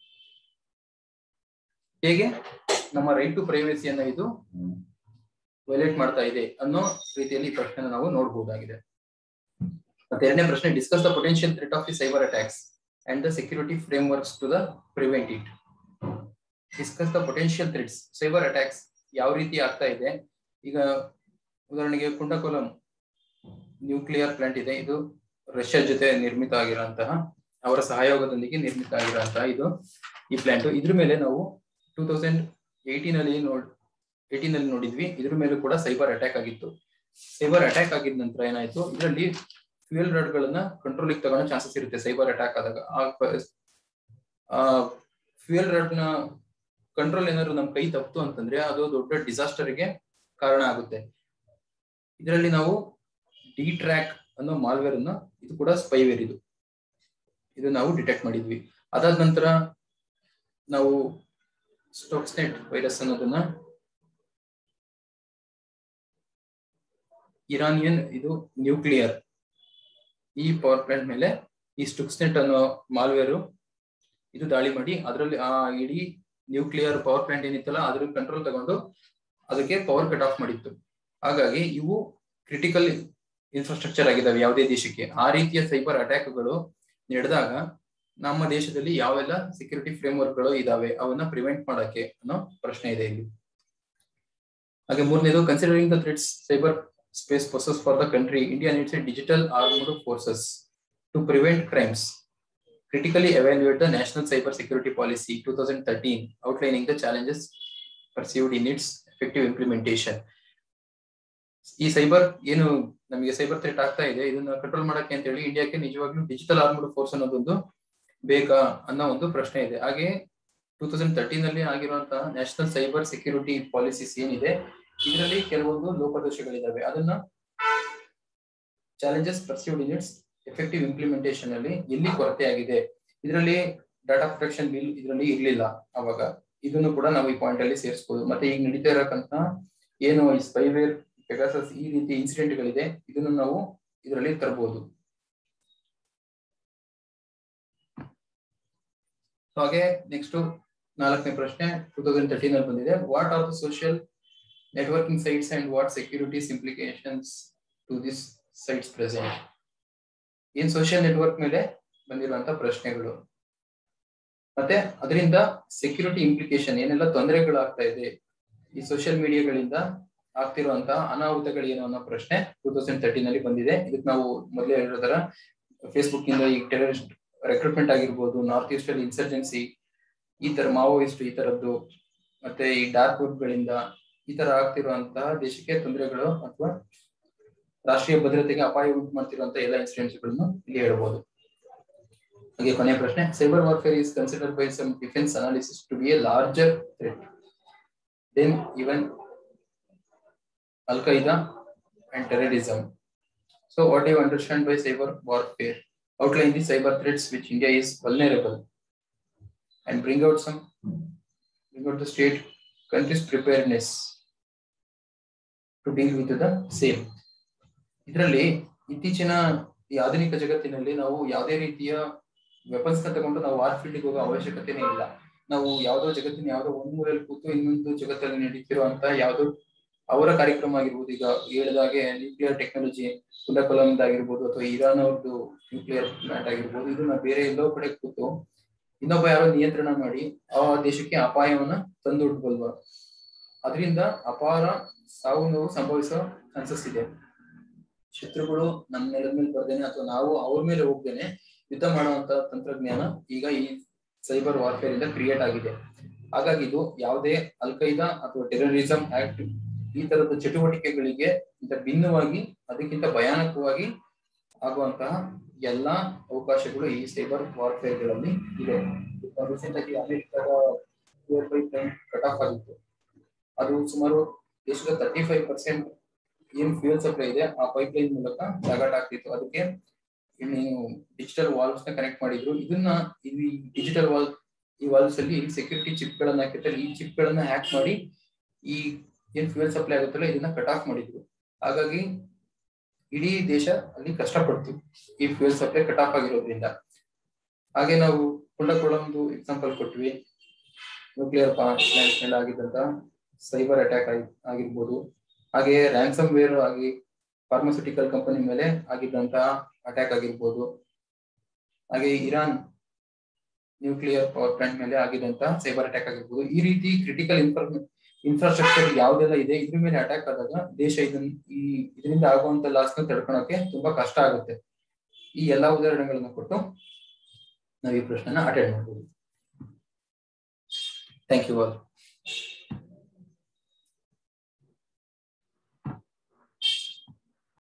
ಹೇಗೆ ನಮ್ಮ ರೈಟ್ ಟು ಪ್ರೈವೇಸಿಯನ್ನ ಇದು ವೈಲೇಟ್ ಮಾಡ್ತಾ ಇದೆ ಅನ್ನೋ ರೀತಿಯಲ್ಲಿ ಈ ಪ್ರಶ್ನೆ ನಾವು ನೋಡಬಹುದಾಗಿದೆ ಮತ್ತೆ ಎರಡನೇ ಪ್ರಶ್ನೆ discuss the potential threat of the cyber attacks and the security frameworks to the prevent it discuss the potential threats cyber attacks ಯಾವ ರೀತಿ ಆಗ್ತಾ ಇದೆ ಈಗ ಉದಾಹರಣೆಗೆ ಕುಂಡಕೋಲಂ ನ್ಯೂಕ್ಲಿಯರ್ ಪ್ಲಾಂಟ್ ಇದೆ ಇದು ರಷ್ಯಾ ಜೊತೆ ನಿರ್ಮಿತ ಆಗಿರುವಂತಹ ಅವರ ಸಹಯೋಗದೊಂದಿಗೆ ನಿರ್ಮಿತ ಆಗಿರುವಂತಹ ಇದು ಈ ಪ್ಲಾಂಟ್ ಇದ್ರ ಮೇಲೆ ನಾವು ಟೂ ತೌಸಂಡ್ ಏಯ್ಟೀನ್ ಅಲ್ಲಿ ನೋಡ್ ಏಯ್ಟೀನ್ ಅಲ್ಲಿ ನೋಡಿದ್ವಿ ಇದ್ರ ಮೇಲೆ ಕೂಡ ಸೈಬರ್ ಅಟ್ಯಾಕ್ ಆಗಿತ್ತು ಸೈಬರ್ ಅಟ್ಯಾಕ್ ಆಗಿದ ನಂತರ ಏನಾಯ್ತು ಇದರಲ್ಲಿ ಫ್ಯೂಯಲ್ ರಾಡ್ ಗಳನ್ನ ಕಂಟ್ರೋಲಿಗೆ ತಗೊಳ್ಳೋ ಚಾನ್ಸಸ್ ಇರುತ್ತೆ ಸೈಬರ್ ಅಟ್ಯಾಕ್ ಆದಾಗ ಆ ಫ್ಯೂಯಲ್ ರಾಡ್ ನ ಕಂಟ್ರೋಲ್ ಏನಾದ್ರು ನಮ್ ಕೈ ತಪ್ತು ಅಂತಂದ್ರೆ ಅದು ದೊಡ್ಡ ಡಿಸಾಸ್ಟರ್ ಗೆ ಕಾರಣ ಆಗುತ್ತೆ ಇದರಲ್ಲಿ ನಾವು ಡಿ ಟ್ರ್ಯಾಕ್ ಅನ್ನೋ ಮಾಲ್ವೇರ್ ಅನ್ನ ಇದು ಕೂಡ ಸ್ಪೈವೇರ್ ಇದು ಇದು ನಾವು ಡಿಟೆಕ್ಟ್ ಮಾಡಿದ್ವಿ ಅದಾದ ನಂತರ ನಾವು ಸ್ಟೋಕ್ಸ್ನೆಟ್ ವೈರಸ್ ಅನ್ನೋದನ್ನ ಇರಾನಿಯನ್ ಇದು ನ್ಯೂಕ್ಲಿಯರ್ ಈ ಪವರ್ ಪ್ಲಾಂಟ್ ಮೇಲೆ ಈ ಸ್ಟುಕ್ಸ್ನೆಟ್ ಅನ್ನೋ ಮಾಲ್ವೇರು ಇದು ದಾಳಿ ಮಾಡಿ ಅದರಲ್ಲಿ ಆ ಇಡೀ ನ್ಯೂಕ್ಲಿಯರ್ ಪವರ್ ಪ್ಲಾಂಟ್ ಏನಿತ್ತಲ್ಲ ಅದ್ರ ಕಂಟ್ರೋಲ್ ತಗೊಂಡು ಅದಕ್ಕೆ ಪವರ್ ಕಟ್ ಆಫ್ ಮಾಡಿತ್ತು ಹಾಗಾಗಿ ಇವು ಕ್ರಿಟಿಕಲ್ ಇನ್ಫ್ರಾಸ್ಟ್ರಕ್ಚರ್ ಆಗಿದ್ದಾವೆ ಯಾವುದೇ ದೇಶಕ್ಕೆ ಆ ರೀತಿಯ ಸೈಬರ್ ಅಟ್ಯಾಕ್ಗಳು ನಡೆದಾಗ ನಮ್ಮ ದೇಶದಲ್ಲಿ ಯಾವೆಲ್ಲ ಸೆಕ್ಯೂರಿಟಿ ಫ್ರೇಮ್ ವರ್ಕ್ಗಳು ಇದಾವೆ ಅವನ್ನ ಪ್ರಿವೆಂಟ್ ಮಾಡಕ್ಕೆ ಅನ್ನೋ ಪ್ರಶ್ನೆ ಇದೆ ಇಲ್ಲಿ ಹಾಗೆ ಮೂರನೇದು considering the threats cyber space poses for the country India needs a digital armed forces to prevent crimes critically evaluate the national cyber security policy 2013 outlining the challenges perceived in its effective implementation ಈ ಸೈಬರ್ ಏನು ನಮಗೆ ಸೈಬರ್ ಥ್ರೆಟ್ ಆಗ್ತಾ ಇದೆ ಇದನ್ನ ಕಂಟ್ರೋಲ್ ಮಾಡಕ್ಕೆ ಅಂತ ಹೇಳಿ ಇಂಡಿಯಾಕ್ಕೆ ನಿಜವಾಗ್ಲೂ ಡಿಜಿಟಲ್ ಆರ್ಮ್ಡ್ ಫೋರ್ಸ್ ಅನ್ನೋದೊಂದು ಬೇಕಾ ಅನ್ನೋ ಒಂದು ಪ್ರಶ್ನೆ ಇದೆ ಹಾಗೆ ಟೂ ತೌಸಂಡ್ ತರ್ಟೀನ್ ಅಲ್ಲಿ ಆಗಿರುವಂತಹ ನ್ಯಾಷನಲ್ ಸೈಬರ್ ಸೆಕ್ಯೂರಿಟಿ ಪಾಲಿಸೀಸ್ ಏನಿದೆ ಇದರಲ್ಲಿ ಕೆಲವೊಂದು ಲೋಪದೋಷಗಳಿದಾವೆ ಅದನ್ನ challenges perceived in its effective implementation ಅಲ್ಲಿ ಎಲ್ಲಿ ಕೊರತೆ ಆಗಿದೆ ಇದರಲ್ಲಿ ಡಾಟಾ ಪ್ರೊಟೆಕ್ಷನ್ ಬಿಲ್ ಇದರಲ್ಲಿ ಇರ್ಲಿಲ್ಲ ಅವಾಗ ಇದನ್ನು ಕೂಡ ನಾವು ಈ ಪಾಯಿಂಟ್ ಅಲ್ಲಿ ಸೇರಿಸಬಹುದು ಮತ್ತೆ ಈಗ ನಡೀತಾ ಇರಕ್ಕಂತ ಏನು ಈ ಸ್ಪೈವೇರ್ ಪೆಗಾಸಸ್ ಈ ರೀತಿ ಇನ್ಸಿಡೆಂಟ್ ಗಳಿದೆ ಇದನ್ನು ನಾವು ಇದರಲ್ಲಿ ತರಬಹುದು ಹಾಗೆ ನೆಕ್ಸ್ಟ್ ನಾಲ್ಕನೇ ಪ್ರಶ್ನೆ ಟೂ ತೌಸಂಡ್ ತರ್ಟೀನ್ ಅಲ್ಲಿ ಬಂದಿದೆ what are the social networking sites and what securities implications to this sites present ಏನ್ ಸೋಷಿಯಲ್ ನೆಟ್ವರ್ಕ್ ಮೇಲೆ ಬಂದಿರುವಂತ ಪ್ರಶ್ನೆಗಳು ಮತ್ತೆ ಅದರಿಂದ ಸೆಕ್ಯೂರಿಟಿ ಇಂಪ್ಲಿಕೇಶನ್ ಏನೆಲ್ಲ ತೊಂದರೆಗಳಾಗ್ತಾ ಇದೆ ಈ ಸೋಷಿಯಲ್ ಮೀಡಿಯಾಗಳಿಂದ ಆಗ್ತಿರುವಂತ ಅನಾಹುತಗಳೇನು ಅನ್ನೋ ಪ್ರಶ್ನೆ ಟೂ ತೌಸಂಡ್ ತರ್ಟೀನ್ ಅಲ್ಲಿ ಬಂದಿದೆ ಇದಕ್ಕೆ ನಾವು ಮೊದಲೇ ಹೇಳಿರೋದರ ಫೇಸ್ಬುಕ್ ಇಂದ ಈ ಟೆರರಿಸ್ಟ್ ರೆಕ್ರೂಟ್ಮೆಂಟ್ ಆಗಿರ್ಬೋದು ನಾರ್ತ್ ಈಸ್ಟ್ ಅಲ್ಲಿ ಇನ್ಸರ್ಜೆನ್ಸಿ ಈ ತರ ಮಾವೋಯಿಸ್ಟ್ ಈ ತರದ್ದು ಮತ್ತೆ ಈ ಡಾರ್ಕ್ ವೆಬ್ ಗಳಿಂದ ಈ ತರ ಆಗ್ತಿರುವಂತಹ ದೇಶಕ್ಕೆ ತೊಂದರೆಗಳು ಅಥವಾ ರಾಷ್ಟ್ರೀಯ ಭದ್ರತೆಗೆ ಅಪಾಯ ಉಂಟು ಮಾಡ್ತಿರುವಂತಹ ಎಲ್ಲ ಇನ್ಸಿಡೆಂಟ್ಸ್ ಗಳನ್ನು ಇಲ್ಲಿ ಹೇಳ್ಬೋದು ಹಾಗೆ ಕೊನೆಯ ಪ್ರಶ್ನೆ cyber warfare is considered by some defence analysis to be a larger threat than even Al Qaeda and terrorism. So, what do you understand by cyber warfare? Outline the cyber threats which India is vulnerable, and bring out some, bring out the state country's preparedness to deal with the same. ಇದರಲ್ಲಿ ಇತ್ತೀಚಿನ ಈ ಆಧುನಿಕ ಜಗತ್ತಿನಲ್ಲಿ ನಾವು ಯಾವುದೇ ರೀತಿಯ ವೆಪನ್ಸ್ ತಗೊಂಡು ನಾವು ವಾರ್ ಫೀಲ್ಡ್ ಹೋಗೋ ಅವಶ್ಯಕತೆನೇ ಇಲ್ಲ ನಾವು ಯಾವುದೋ ಜಗತ್ತಿನ ಯಾವುದೋ ಒಂದ್ ಮೂಲೆಯಲ್ಲಿ ಕೂತು ಇನ್ನೊಂದು ಜಗತ್ತಲ್ಲಿ ನಡೀತಿರುವಂತ ಯಾವುದೋ ಅವರ ಕಾರ್ಯಕ್ರಮ ಆಗಿರ್ಬೋದು ಈಗ ಹೇಳಿದಾಗೆ ನ್ಯೂಕ್ಲಿಯರ್ ಟೆಕ್ನಾಲಜಿ ಆಗಿರ್ಬೋದು ಅಥವಾ ಇರಾನ್ ಅವ್ರದ್ದು ನ್ಯೂಕ್ಲಿಯರ್ ಪ್ಲಾಂಟ್ ಆಗಿರ್ಬೋದು ಇದನ್ನ ಬೇರೆ ಎಲ್ಲೋ ಕಡೆ ಕೂತು ಇನ್ನೊಬ್ಬ ಯಾರೋ ನಿಯಂತ್ರಣ ಮಾಡಿ ಆ ದೇಶಕ್ಕೆ ಅಪಾಯವನ್ನ ತಂದೊಡ್ಬಲ್ವ ಅದರಿಂದ ಅಪಾರ ಸಾವು ನೋವು ಸಂಭವಿಸೋ ಚಾನ್ಸಸ್ ಇದೆ ಶತ್ರುಗಳು ನಮ್ಮ ನೆಲದ ಮೇಲೆ ಬರ್ದೇನೆ ಅಥವಾ ನಾವು ಅವ್ರ ಮೇಲೆ ಹೋಗ್ದೇನೆ ಯುದ್ಧ ಮಾಡುವಂತ ತಂತ್ರಜ್ಞಾನ ಈಗ ಈ ಸೈಬರ್ ವಾರ್ಫೇರ್ ಇಂದ ಕ್ರಿಯೇಟ್ ಆಗಿದೆ ಹಾಗಾಗಿ ಇದು ಯಾವುದೇ ಅಲ್ಕೈದಾ ಅಥವಾ ಟೆರರಿಸಂ ಆಕ್ಟ್ ಈ ತರದ ಚಟುವಟಿಕೆಗಳಿಗೆ ಇಂತ ಭಿನ್ನವಾಗಿ ಅದಕ್ಕಿಂತ ಭಯಾನಕವಾಗಿ ಆಗುವಂತಹ ಎಲ್ಲಾ ಅವಕಾಶಗಳು ಈ ಸೈಬರ್ ವಾರ್ಫೇರ್ ಗಳಲ್ಲಿ ಇದೆ ರೀಸೆಂಟ್ ಆಗಿ ಅಮೆರಿಕದ ಕಟ್ ಆಫ್ ಆಗಿತ್ತು ಅದು ಸುಮಾರು ದೇಶದ ತರ್ಟಿ ಫೈವ್ ಪರ್ಸೆಂಟ್ ಏನ್ ಫ್ಯೂಯಲ್ ಸಪ್ಲೈ ಇದೆ ಆ ಪೈಪ್ ಲೈನ್ ಮೂಲಕ ಜಾಗಾಟ ಆಗ್ತಿತ್ತು ಅದಕ್ಕೆ ನೀವು ಡಿಜಿಟಲ್ ವಾಲ್ವ್ಸ್ ನ ಕನೆಕ್ಟ್ ಮಾಡಿದ್ರು ಇದನ್ನ ಈ ಡಿಜಿಟಲ್ ವಾಲ್ ಈ ವಾಲ್ವ್ಸ್ ಅಲ್ಲಿ ಸೆಕ್ಯೂರಿಟಿ ಚಿಪ್ ಗಳನ್ನ ಹಾಕಿರ್ತಾರೆ ಈ ಚಿಪ್ ಗಳನ್ನ ಹ್ಯಾಕ್ ಮಾಡಿ ಈ ಏನ್ ಫ್ಯೂಯಲ್ ಸಪ್ಲೈ ಆಗುತ್ತಲ್ಲ ಇದನ್ನ ಕಟ್ ಆಫ್ ಮಾಡಿದ್ರು ಹಾಗಾಗಿ ಇಡೀ ದೇಶ ಅಲ್ಲಿ ಕಷ್ಟಪಡ್ತು ಈ ಫ್ಯೂಯಲ್ ಸಪ್ಲೈ ಕಟ್ ಆಫ್ ಆಗಿರೋದ್ರಿಂದ ಹಾಗೆ ನಾವು ಕುಂಡಕೋಳಂದು ಎಕ್ಸಾಂಪಲ್ ಕೊಟ್ವಿ ನ್ಯೂಕ್ಲಿಯರ್ ಪ್ಲಾಂಟ್ ಮೇಲೆ ಆಗಿದ್ದಂತ ಸೈಬರ್ ಅಟ್ಯಾಕ್ ಆಗಿರ್ಬೋದು ಹಾಗೆ ರ್ಯಾನ್ಸಮ್ ವೇರ್ ಆಗಿ ಫಾರ್ಮಸ್ಯೂಟಿಕಲ್ ಕಂಪನಿ ಮೇಲೆ ಆಗಿದ್ದಂತಹ ಅಟ್ಯಾಕ್ ಆಗಿರ್ಬೋದು ಹಾಗೆ ಇರಾನ್ ನ್ಯೂಕ್ಲಿಯರ್ ಪವರ್ ಪ್ಲಾಂಟ್ ಮೇಲೆ ಆಗಿದಂತ ಸೈಬರ್ ಅಟ್ಯಾಕ್ ಆಗಿರ್ಬೋದು ಈ ರೀತಿ ಕ್ರಿಟಿಕಲ್ ಇನ್ಫಾರ್ಮ್ ಇನ್ಫ್ರಾಸ್ಟ್ರಕ್ಚರ್ ಯಾವ್ದೆಲ್ಲ ಇದೆ ಇದ್ರ ಮೇಲೆ ಅಟ್ಯಾಕ್ ಆದಾಗ ದೇಶ ಇದನ್ನ ಈ ಇದರಿಂದ ಆಗುವಂತ ಲಾಸ್ ನ ತಡ್ಕೊಳಕ್ಕೆ ತುಂಬಾ ಕಷ್ಟ ಆಗುತ್ತೆ ಈ ಎಲ್ಲಾ ಉದಾಹರಣೆಗಳನ್ನ ಕೊಟ್ಟು ನಾವು ಈ ಪ್ರಶ್ನೆನ ಅಟೆಂಡ್ ಮಾಡ್ಬೋದು ಥ್ಯಾಂಕ್ ಯು ಆಲ್